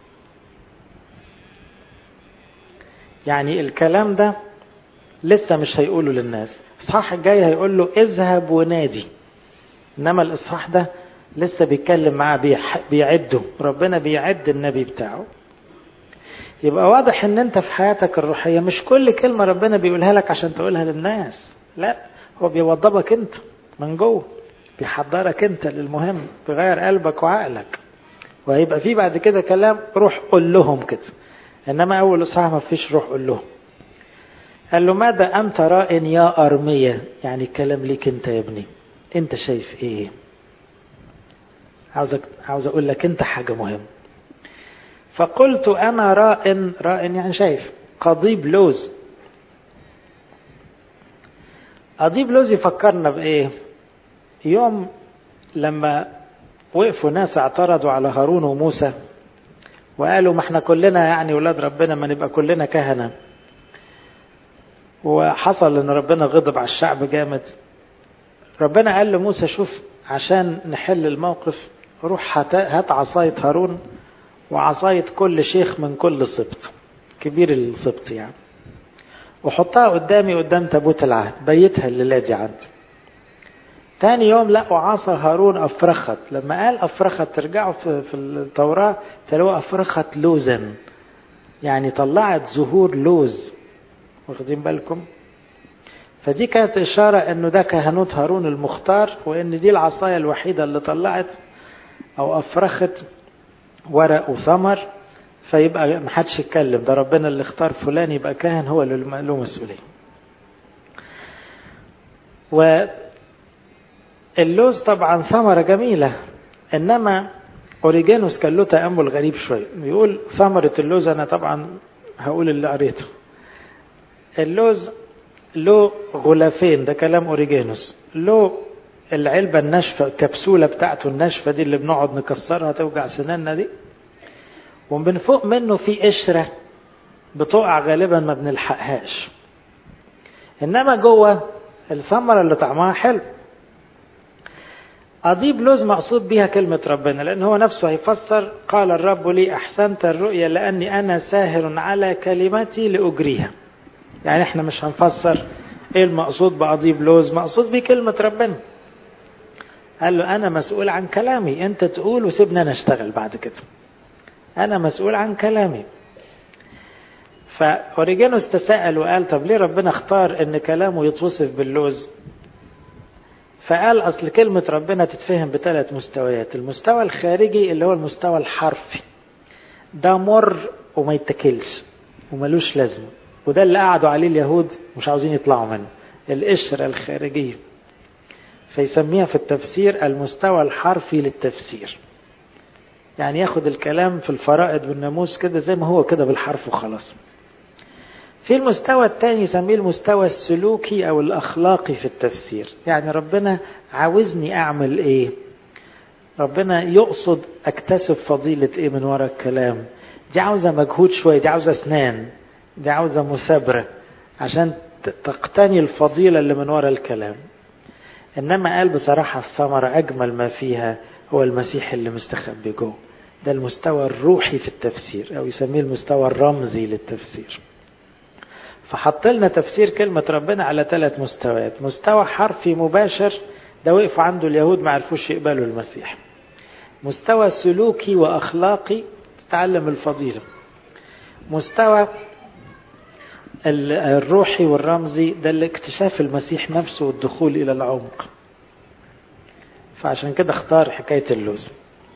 يعني الكلام ده لسه مش هيقوله للناس الاصحاح الجاي هيقول له اذهب ونادي انما الاصحاح ده لسه بيتكلم معاه بيعده ربنا بيعد النبي بتاعه يبقى واضح ان انت في حياتك الروحية مش كل كلمة ربنا بيقولها لك عشان تقولها للناس لا هو بيوضبك انت من جوه بيحضرك انت للمهم بيغير قلبك وعقلك وهيبقى في بعد كده كلام روح قول لهم كده انما اول اصحاح ما فيش روح قول لهم قال له ماذا انت راء يا ارمية يعني الكلام ليك انت يا ابني انت شايف ايه عاوزك عاوز اقول لك انت حاجة مهمة فقلت انا راء راء يعني شايف قضيب لوز قضيب لوز يفكرنا بايه يوم لما وقفوا ناس اعترضوا على هارون وموسى وقالوا ما احنا كلنا يعني ولاد ربنا ما نبقى كلنا كهنة وحصل ان ربنا غضب على الشعب جامد ربنا قال لموسى شوف عشان نحل الموقف روح هات عصاية هارون وعصاية كل شيخ من كل سبط كبير السبط يعني وحطها قدامي قدام تابوت العهد بيتها الليلة دي عندي تاني يوم لقوا عصا هارون أفرخت لما قال أفرخت ترجعوا في, في التوراة تلاقوا أفرخت لوزا يعني طلعت زهور لوز واخدين بالكم فدي كانت إشارة أنه ده كهنوت هارون المختار وأن دي العصاية الوحيدة اللي طلعت أو أفرخت ورق وثمر فيبقى محدش يتكلم ده ربنا اللي اختار فلان يبقى كاهن هو اللي له مسؤولية واللوز طبعا ثمرة جميلة إنما أوريجانوس كان له تأمل غريب شوية بيقول ثمرة اللوز أنا طبعا هقول اللي قريته اللوز له غلافين ده كلام أوريجانوس له العلبة الناشفة الكبسولة بتاعته الناشفة دي اللي بنقعد نكسرها توجع سناننا دي ومن فوق منه في قشرة بتقع غالبا ما بنلحقهاش انما جوه الثمرة اللي طعمها حلو أضيب لوز مقصود بيها كلمة ربنا لأن هو نفسه هيفسر قال الرب لي أحسنت الرؤيا لأني أنا ساهر على كلمتي لأجريها يعني احنا مش هنفسر ايه المقصود بأضيب لوز مقصود بيه كلمة ربنا قال له أنا مسؤول عن كلامي أنت تقول وسيبني أنا أشتغل بعد كده أنا مسؤول عن كلامي فأوريجانوس تساءل وقال طب ليه ربنا اختار أن كلامه يتوصف باللوز فقال أصل كلمة ربنا تتفهم بثلاث مستويات المستوى الخارجي اللي هو المستوى الحرفي ده مر وما يتكلش وملوش لازمة وده اللي قعدوا عليه اليهود مش عاوزين يطلعوا منه القشرة الخارجية فيسميها في التفسير المستوى الحرفي للتفسير يعني ياخد الكلام في الفرائض والناموس كده زي ما هو كده بالحرف وخلاص في المستوى الثاني يسميه المستوى السلوكي او الاخلاقي في التفسير يعني ربنا عاوزني اعمل ايه ربنا يقصد اكتسب فضيلة ايه من وراء الكلام دي عاوزة مجهود شوية دي عاوزة اسنان دي عاوزة مثابرة عشان تقتني الفضيلة اللي من وراء الكلام انما قال بصراحة الثمرة اجمل ما فيها هو المسيح اللي مستخبي جوه ده المستوى الروحي في التفسير او يسميه المستوى الرمزي للتفسير فحط لنا تفسير كلمة ربنا على ثلاث مستويات مستوى حرفي مباشر ده وقف عنده اليهود ما عرفوش يقبلوا المسيح مستوى سلوكي وأخلاقي تتعلم الفضيلة مستوى الروحي والرمزي ده الاكتشاف المسيح نفسه والدخول إلى العمق فعشان كده اختار حكاية اللوز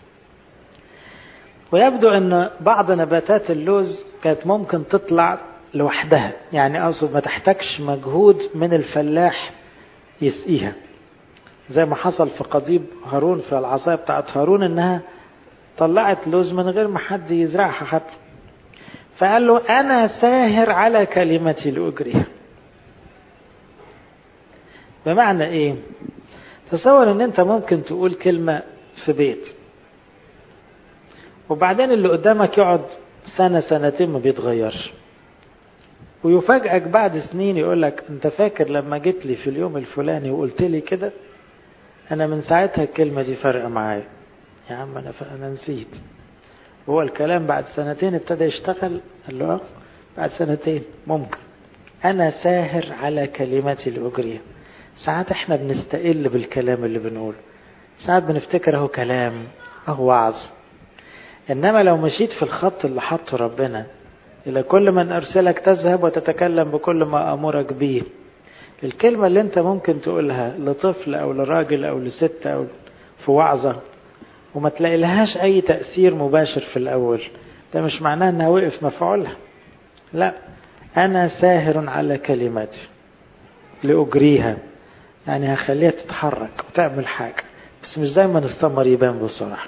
ويبدو أن بعض نباتات اللوز كانت ممكن تطلع لوحدها يعني أقصد ما تحتاجش مجهود من الفلاح يسقيها زي ما حصل في قضيب هارون في العصاية بتاعت هارون انها طلعت لوز من غير ما حد يزرعها حتى فقال له انا ساهر على كلمتي لاجريها بمعنى ايه تصور ان انت ممكن تقول كلمة في بيت وبعدين اللي قدامك يقعد سنة سنتين ما بيتغيرش ويفاجئك بعد سنين يقول لك انت فاكر لما جيت لي في اليوم الفلاني وقلت لي كده انا من ساعتها الكلمة دي فارقة معايا يا عم انا انا نسيت هو الكلام بعد سنتين ابتدى يشتغل قال له بعد سنتين ممكن انا ساهر على كلماتي الاجريه ساعات احنا بنستقل بالكلام اللي بنقوله ساعات بنفتكر اهو كلام اهو وعظ انما لو مشيت في الخط اللي حطه ربنا الى كل من ارسلك تذهب وتتكلم بكل ما امرك به الكلمة اللي انت ممكن تقولها لطفل او لراجل او لست او في وعظة وما تلاقي لهاش اي تأثير مباشر في الاول ده مش معناه انها وقف مفعولها لا انا ساهر على كلماتي لأجريها يعني هخليها تتحرك وتعمل حاجة بس مش دايما الثمر يبان بسرعة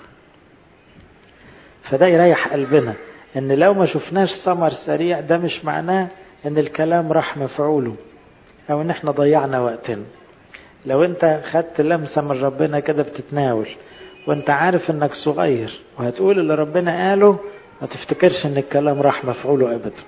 فده يريح قلبنا ان لو ما شفناش ثمر سريع ده مش معناه ان الكلام راح مفعوله او ان احنا ضيعنا وقتنا لو انت خدت لمسة من ربنا كده بتتناول وانت عارف انك صغير وهتقول اللي ربنا قاله ما تفتكرش ان الكلام راح مفعوله ابدا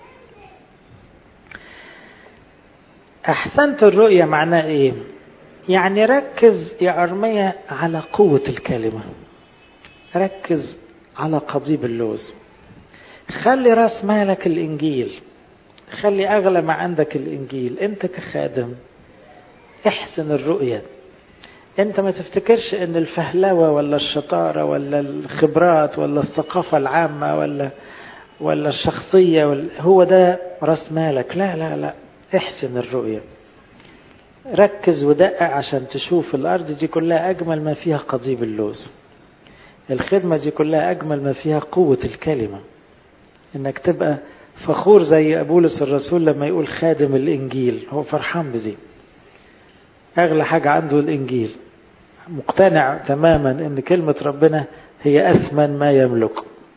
احسنت الرؤية معناه ايه يعني ركز يا ارمية على قوة الكلمة ركز على قضيب اللوز خلي راس مالك الانجيل خلي اغلى ما عندك الانجيل انت كخادم احسن الرؤية انت ما تفتكرش ان الفهلوة ولا الشطارة ولا الخبرات ولا الثقافة العامة ولا ولا الشخصية ولا هو ده راس مالك لا لا لا احسن الرؤية ركز ودقق عشان تشوف الارض دي كلها اجمل ما فيها قضيب اللوز الخدمة دي كلها اجمل ما فيها قوة الكلمة انك تبقى فخور زي بولس الرسول لما يقول خادم الانجيل هو فرحان بزي اغلى حاجة عنده الانجيل مقتنع تماما ان كلمة ربنا هي اثمن ما يملك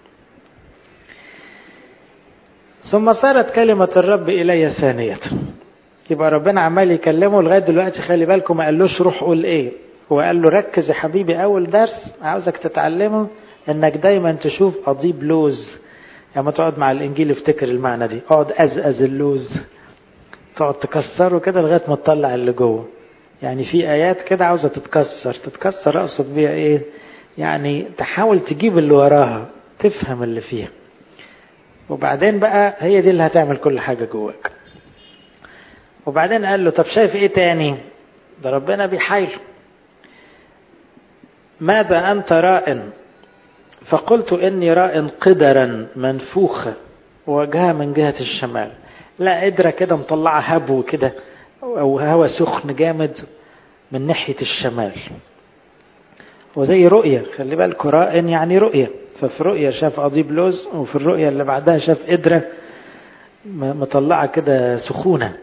ثم صارت كلمة الرب الي ثانية يبقى ربنا عمال يكلمه لغاية دلوقتي خلي بالكم ما قالوش روح قول ايه هو قال له ركز يا حبيبي اول درس عاوزك تتعلمه انك دايما تشوف قضيب لوز لما يعني تقعد مع الانجيل افتكر المعنى دي اقعد ازقز اللوز تقعد تكسره كده لغايه ما تطلع اللي جوه يعني في ايات كده عاوزه تتكسر تتكسر اقصد بيها ايه يعني تحاول تجيب اللي وراها تفهم اللي فيها وبعدين بقى هي دي اللي هتعمل كل حاجه جواك وبعدين قال له طب شايف ايه تاني ده ربنا بيحايله ماذا انت رائن فقلت إني راء قدرا منفوخة وجهها من جهة الشمال لا قدرة كده مطلعة هبو كده أو هوا سخن جامد من ناحية الشمال وزي رؤية خلي بالك راء يعني رؤية ففي رؤية شاف قضيب لوز وفي الرؤية اللي بعدها شاف قدرة مطلعة كده سخونة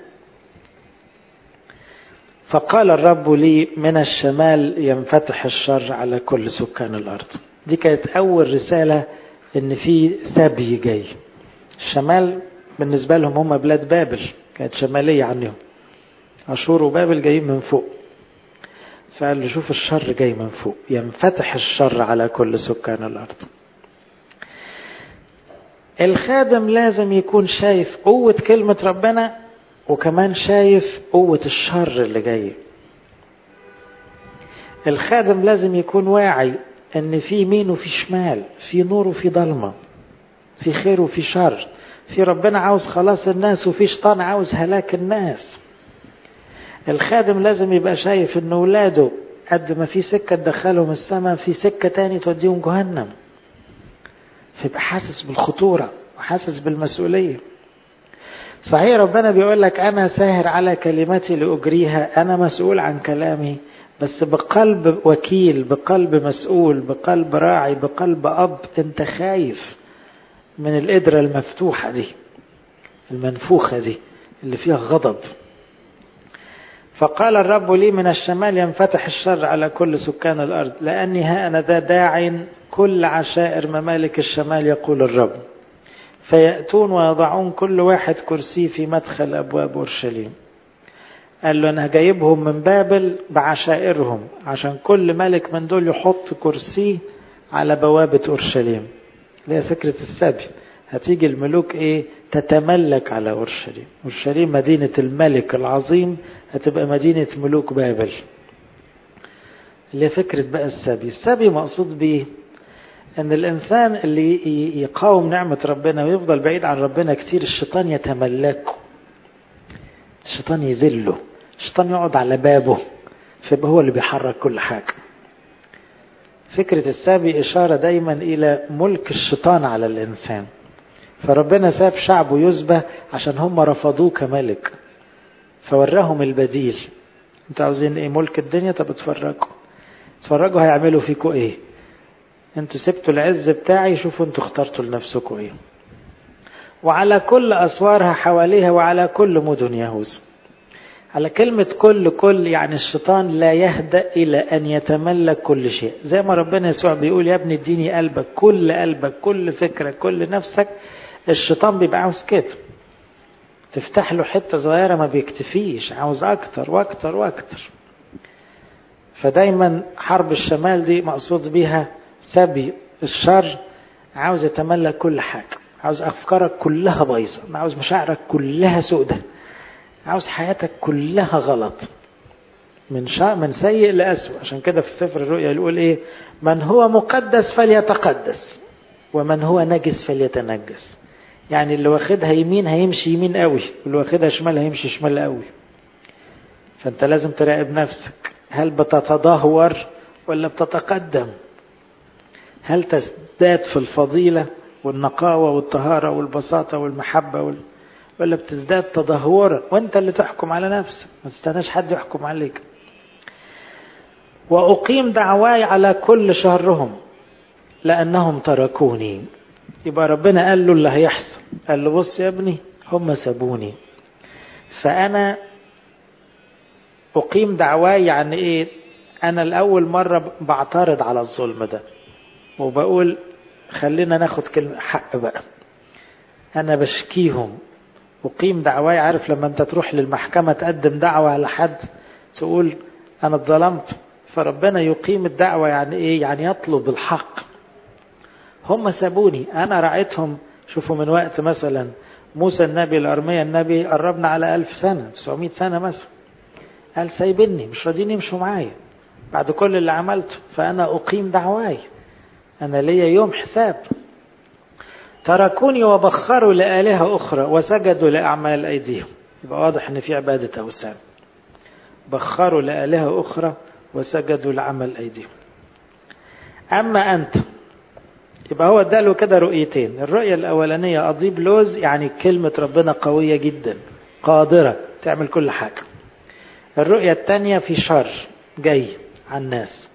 فقال الرب لي من الشمال ينفتح الشر على كل سكان الأرض دي كانت أول رسالة إن في سبي جاي الشمال بالنسبة لهم هم بلاد بابل كانت شمالية عنهم أشور وبابل جايين من فوق فقال له شوف الشر جاي من فوق ينفتح الشر على كل سكان الأرض الخادم لازم يكون شايف قوة كلمة ربنا وكمان شايف قوة الشر اللي جاي الخادم لازم يكون واعي ان في يمين وفي شمال في نور وفي ضلمه في خير وفي شر في ربنا عاوز خلاص الناس وفي شيطان عاوز هلاك الناس الخادم لازم يبقى شايف ان ولاده قد ما في سكه تدخلهم السماء في سكه تاني توديهم جهنم فيبقى حاسس بالخطوره وحاسس بالمسؤوليه صحيح ربنا بيقول لك انا ساهر على كلمتي لاجريها انا مسؤول عن كلامي بس بقلب وكيل بقلب مسؤول بقلب راعي بقلب أب أنت خايف من القدرة المفتوحة دي المنفوخة دي اللي فيها غضب فقال الرب لي من الشمال ينفتح الشر على كل سكان الأرض لأني ها أنا ذا داع كل عشائر ممالك الشمال يقول الرب فيأتون ويضعون كل واحد كرسي في مدخل أبواب أورشليم قال له انا جايبهم من بابل بعشائرهم عشان كل ملك من دول يحط كرسي على بوابة اورشليم اللي هي فكرة السبي هتيجي الملوك ايه تتملك على اورشليم اورشليم مدينة الملك العظيم هتبقى مدينة ملوك بابل اللي هي فكرة بقى السبي السبي مقصود بيه ان الانسان اللي يقاوم نعمة ربنا ويفضل بعيد عن ربنا كتير الشيطان يتملكه الشيطان يذله الشيطان يقعد على بابه فيبقى هو اللي بيحرك كل حاجة فكرة السبي إشارة دايما إلى ملك الشيطان على الإنسان فربنا ساب شعبه يسبى عشان هم رفضوه كملك فوراهم البديل انتوا عاوزين ايه ملك الدنيا طب اتفرجوا اتفرجوا هيعملوا فيكم ايه انتوا سبتوا العز بتاعي شوفوا انتوا اخترتوا لنفسكم ايه وعلى كل اسوارها حواليها وعلى كل مدن يهوذا على كلمة كل كل يعني الشيطان لا يهدأ إلى أن يتملك كل شيء زي ما ربنا يسوع بيقول يا ابني اديني قلبك كل قلبك كل فكرة كل نفسك الشيطان بيبقى عاوز كده تفتح له حتة صغيرة ما بيكتفيش عاوز أكتر وأكتر وأكتر فدايما حرب الشمال دي مقصود بيها سبي الشر عاوز يتملك كل حاجة عاوز أفكارك كلها بايظة عاوز مشاعرك كلها سودة عاوز حياتك كلها غلط من شا... من سيء لأسوأ عشان كده في سفر الرؤيا يقول ايه من هو مقدس فليتقدس ومن هو نجس فليتنجس يعني اللي واخدها يمين هيمشي يمين قوي واللي واخدها شمال هيمشي شمال قوي فانت لازم تراقب نفسك هل بتتدهور ولا بتتقدم هل تزداد في الفضيلة والنقاوة والطهارة والبساطة والمحبة وال... ولا بتزداد تدهورا وانت اللي تحكم على نفسك ما تستناش حد يحكم عليك وأقيم دعواي على كل شهرهم لأنهم تركوني يبقى ربنا قال له اللي هيحصل قال له بص يا ابني هم سابوني فأنا أقيم دعواي يعني إيه أنا الأول مرة بعترض على الظلم ده وبقول خلينا ناخد كلمة حق بقى أنا بشكيهم أقيم دعواي عارف لما أنت تروح للمحكمة تقدم دعوة على حد تقول أنا اتظلمت فربنا يقيم الدعوة يعني إيه يعني يطلب الحق هم سابوني أنا رعيتهم شوفوا من وقت مثلا موسى النبي الأرمية النبي قربنا على ألف سنة 900 سنة مثلا قال سايبني مش راضيين يمشوا معايا بعد كل اللي عملته فأنا أقيم دعواي أنا ليا يوم حساب تركوني وبخروا لآلهة أخرى وسجدوا لأعمال أيديهم يبقى واضح إن في عبادة أوثان بخروا لآلهة أخرى وسجدوا لعمل أيديهم أما أنت يبقى هو اداله كده رؤيتين الرؤية الأولانية أضيب لوز يعني كلمة ربنا قوية جدا قادرة تعمل كل حاجة الرؤية الثانية في شر جاي على الناس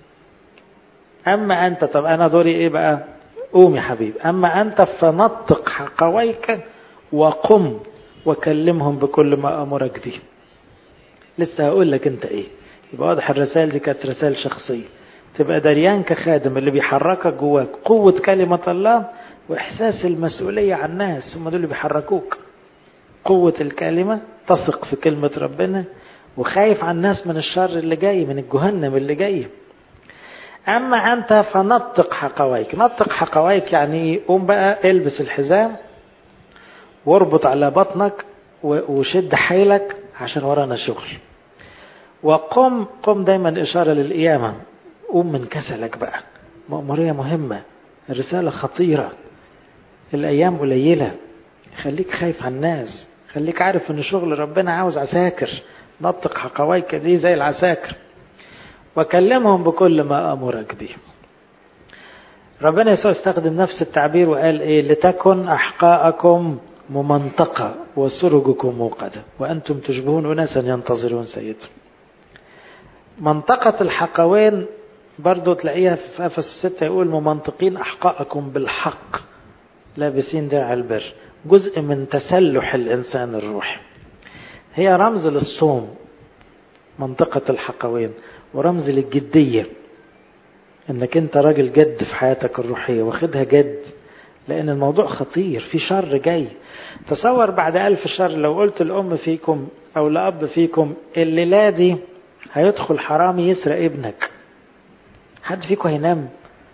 أما أنت طب أنا دوري إيه بقى قوم يا حبيب أما أنت فنطق حقويك وقم وكلمهم بكل ما أمرك به لسه هقول لك أنت إيه يبقى واضح الرسائل دي كانت رسائل شخصية تبقى دريان كخادم اللي بيحركك جواك قوة كلمة الله وإحساس المسؤولية عن الناس هم دول اللي بيحركوك قوة الكلمة تثق في كلمة ربنا وخايف عن الناس من الشر اللي جاي من الجهنم اللي جاي أما أنت فنطق حقويك نطق حقويك يعني قوم بقى البس الحزام واربط على بطنك وشد حيلك عشان ورانا شغل وقم قم دايما إشارة للقيامة قوم من كسلك بقى مأمورية مهمة الرسالة خطيرة الأيام قليلة خليك خايف على الناس خليك عارف ان شغل ربنا عاوز عساكر نطق حقويك دي زي العساكر وكلمهم بكل ما أمرك به ربنا يسوع استخدم نفس التعبير وقال ايه لتكن أحقاءكم ممنطقة وسرجكم موقدة وأنتم تشبهون أناسا ينتظرون سيدهم منطقة الحقوين برضو تلاقيها في أفس ستة يقول ممنطقين أحقاءكم بالحق لابسين درع البر جزء من تسلح الإنسان الروحي هي رمز للصوم منطقة الحقوين ورمز للجدية انك انت راجل جد في حياتك الروحية واخدها جد لان الموضوع خطير في شر جاي تصور بعد ألف شر لو قلت الأم فيكم أو لأب فيكم الليلة دي هيدخل حرامي يسرق ابنك حد فيكم هينام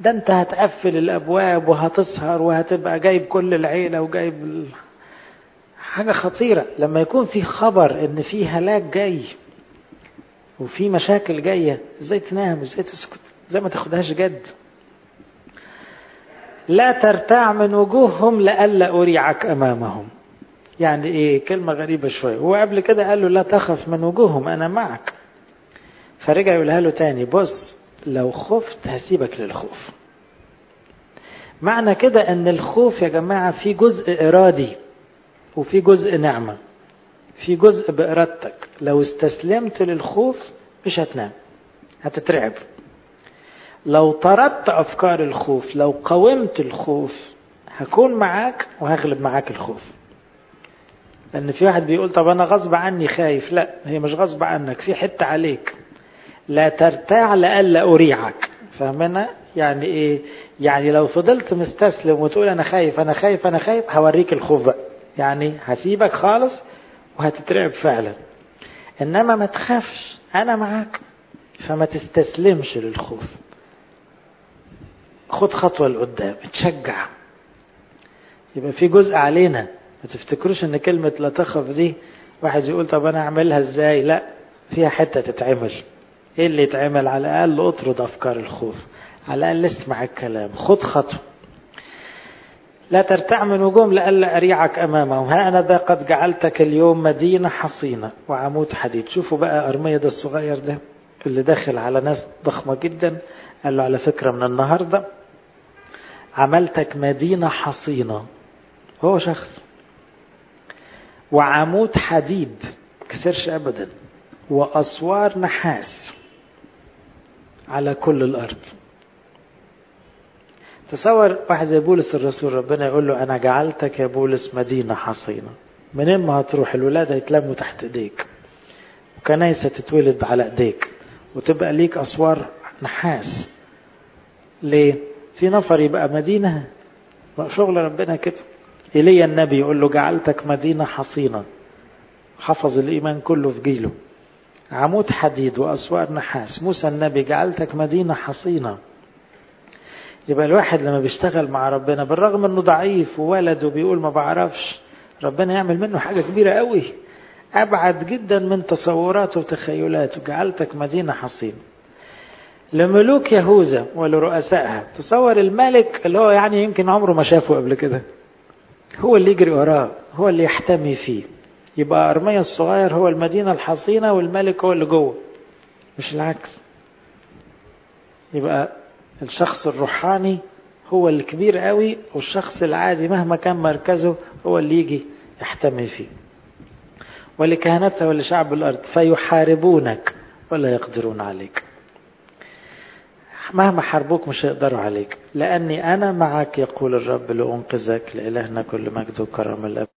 ده انت هتقفل الابواب وهتسهر وهتبقى جايب كل العيله وجايب ال... حاجه خطيره لما يكون في خبر ان في هلاك جاي وفي مشاكل جايه ازاي تنام ازاي تسكت ازاي ما تاخدهاش جد لا ترتاع من وجوههم لئلا اريعك امامهم يعني ايه كلمه غريبه شويه هو قبل كده قال له لا تخف من وجوههم انا معك فرجع يقولها له تاني بص لو خفت هسيبك للخوف معنى كده ان الخوف يا جماعة في جزء ارادي وفي جزء نعمة في جزء بارادتك لو استسلمت للخوف مش هتنام هتترعب لو طردت افكار الخوف لو قاومت الخوف هكون معاك وهغلب معاك الخوف لان في واحد بيقول طب انا غصب عني خايف لا هي مش غصب عنك في حتة عليك لا ترتاع لألا أريعك فاهمنا يعني ايه يعني لو فضلت مستسلم وتقول انا خايف انا خايف انا خايف هوريك الخوف بقى يعني هسيبك خالص وهتترعب فعلا انما ما تخافش انا معاك فما تستسلمش للخوف خد خطوة لقدام تشجع يبقى في جزء علينا ما تفتكروش ان كلمة لا تخف دي واحد يقول طب انا اعملها ازاي لا فيها حتة تتعمل ايه اللي يتعمل على الاقل اطرد افكار الخوف على الاقل اسمع الكلام خد خطوه لا ترتع من وجوم لئلا اريعك امامهم ها انا ذا قد جعلتك اليوم مدينه حصينه وعمود حديد شوفوا بقى ارميه ده الصغير ده اللي داخل على ناس ضخمه جدا قال له على فكره من النهارده عملتك مدينه حصينه هو شخص وعمود حديد كسرش ابدا واسوار نحاس على كل الارض تصور واحد زي بولس الرسول ربنا يقول له انا جعلتك يا بولس مدينه حصينه منين ما هتروح الولاد هيتلموا تحت ايديك وكنايسه تتولد على ايديك وتبقى ليك اسوار نحاس ليه في نفر يبقى مدينه شغل ربنا كده ايليا النبي يقول له جعلتك مدينه حصينه حفظ الايمان كله في جيله عمود حديد وأسوار نحاس موسى النبي جعلتك مدينة حصينة يبقى الواحد لما بيشتغل مع ربنا بالرغم انه ضعيف وولد وبيقول ما بعرفش ربنا يعمل منه حاجة كبيرة قوي أبعد جدا من تصوراته وتخيلاته جعلتك مدينة حصينة لملوك يهوذا ولرؤسائها تصور الملك اللي هو يعني يمكن عمره ما شافه قبل كده هو اللي يجري وراه هو اللي يحتمي فيه يبقى أرميا الصغير هو المدينة الحصينة والملك هو اللي جوه مش العكس يبقى الشخص الروحاني هو الكبير قوي والشخص العادي مهما كان مركزه هو اللي يجي يحتمي فيه ولكهنته ولشعب الأرض فيحاربونك ولا يقدرون عليك مهما حاربوك مش هيقدروا عليك لأني أنا معك يقول الرب لأنقذك لإلهنا كل مجد وكرم الأب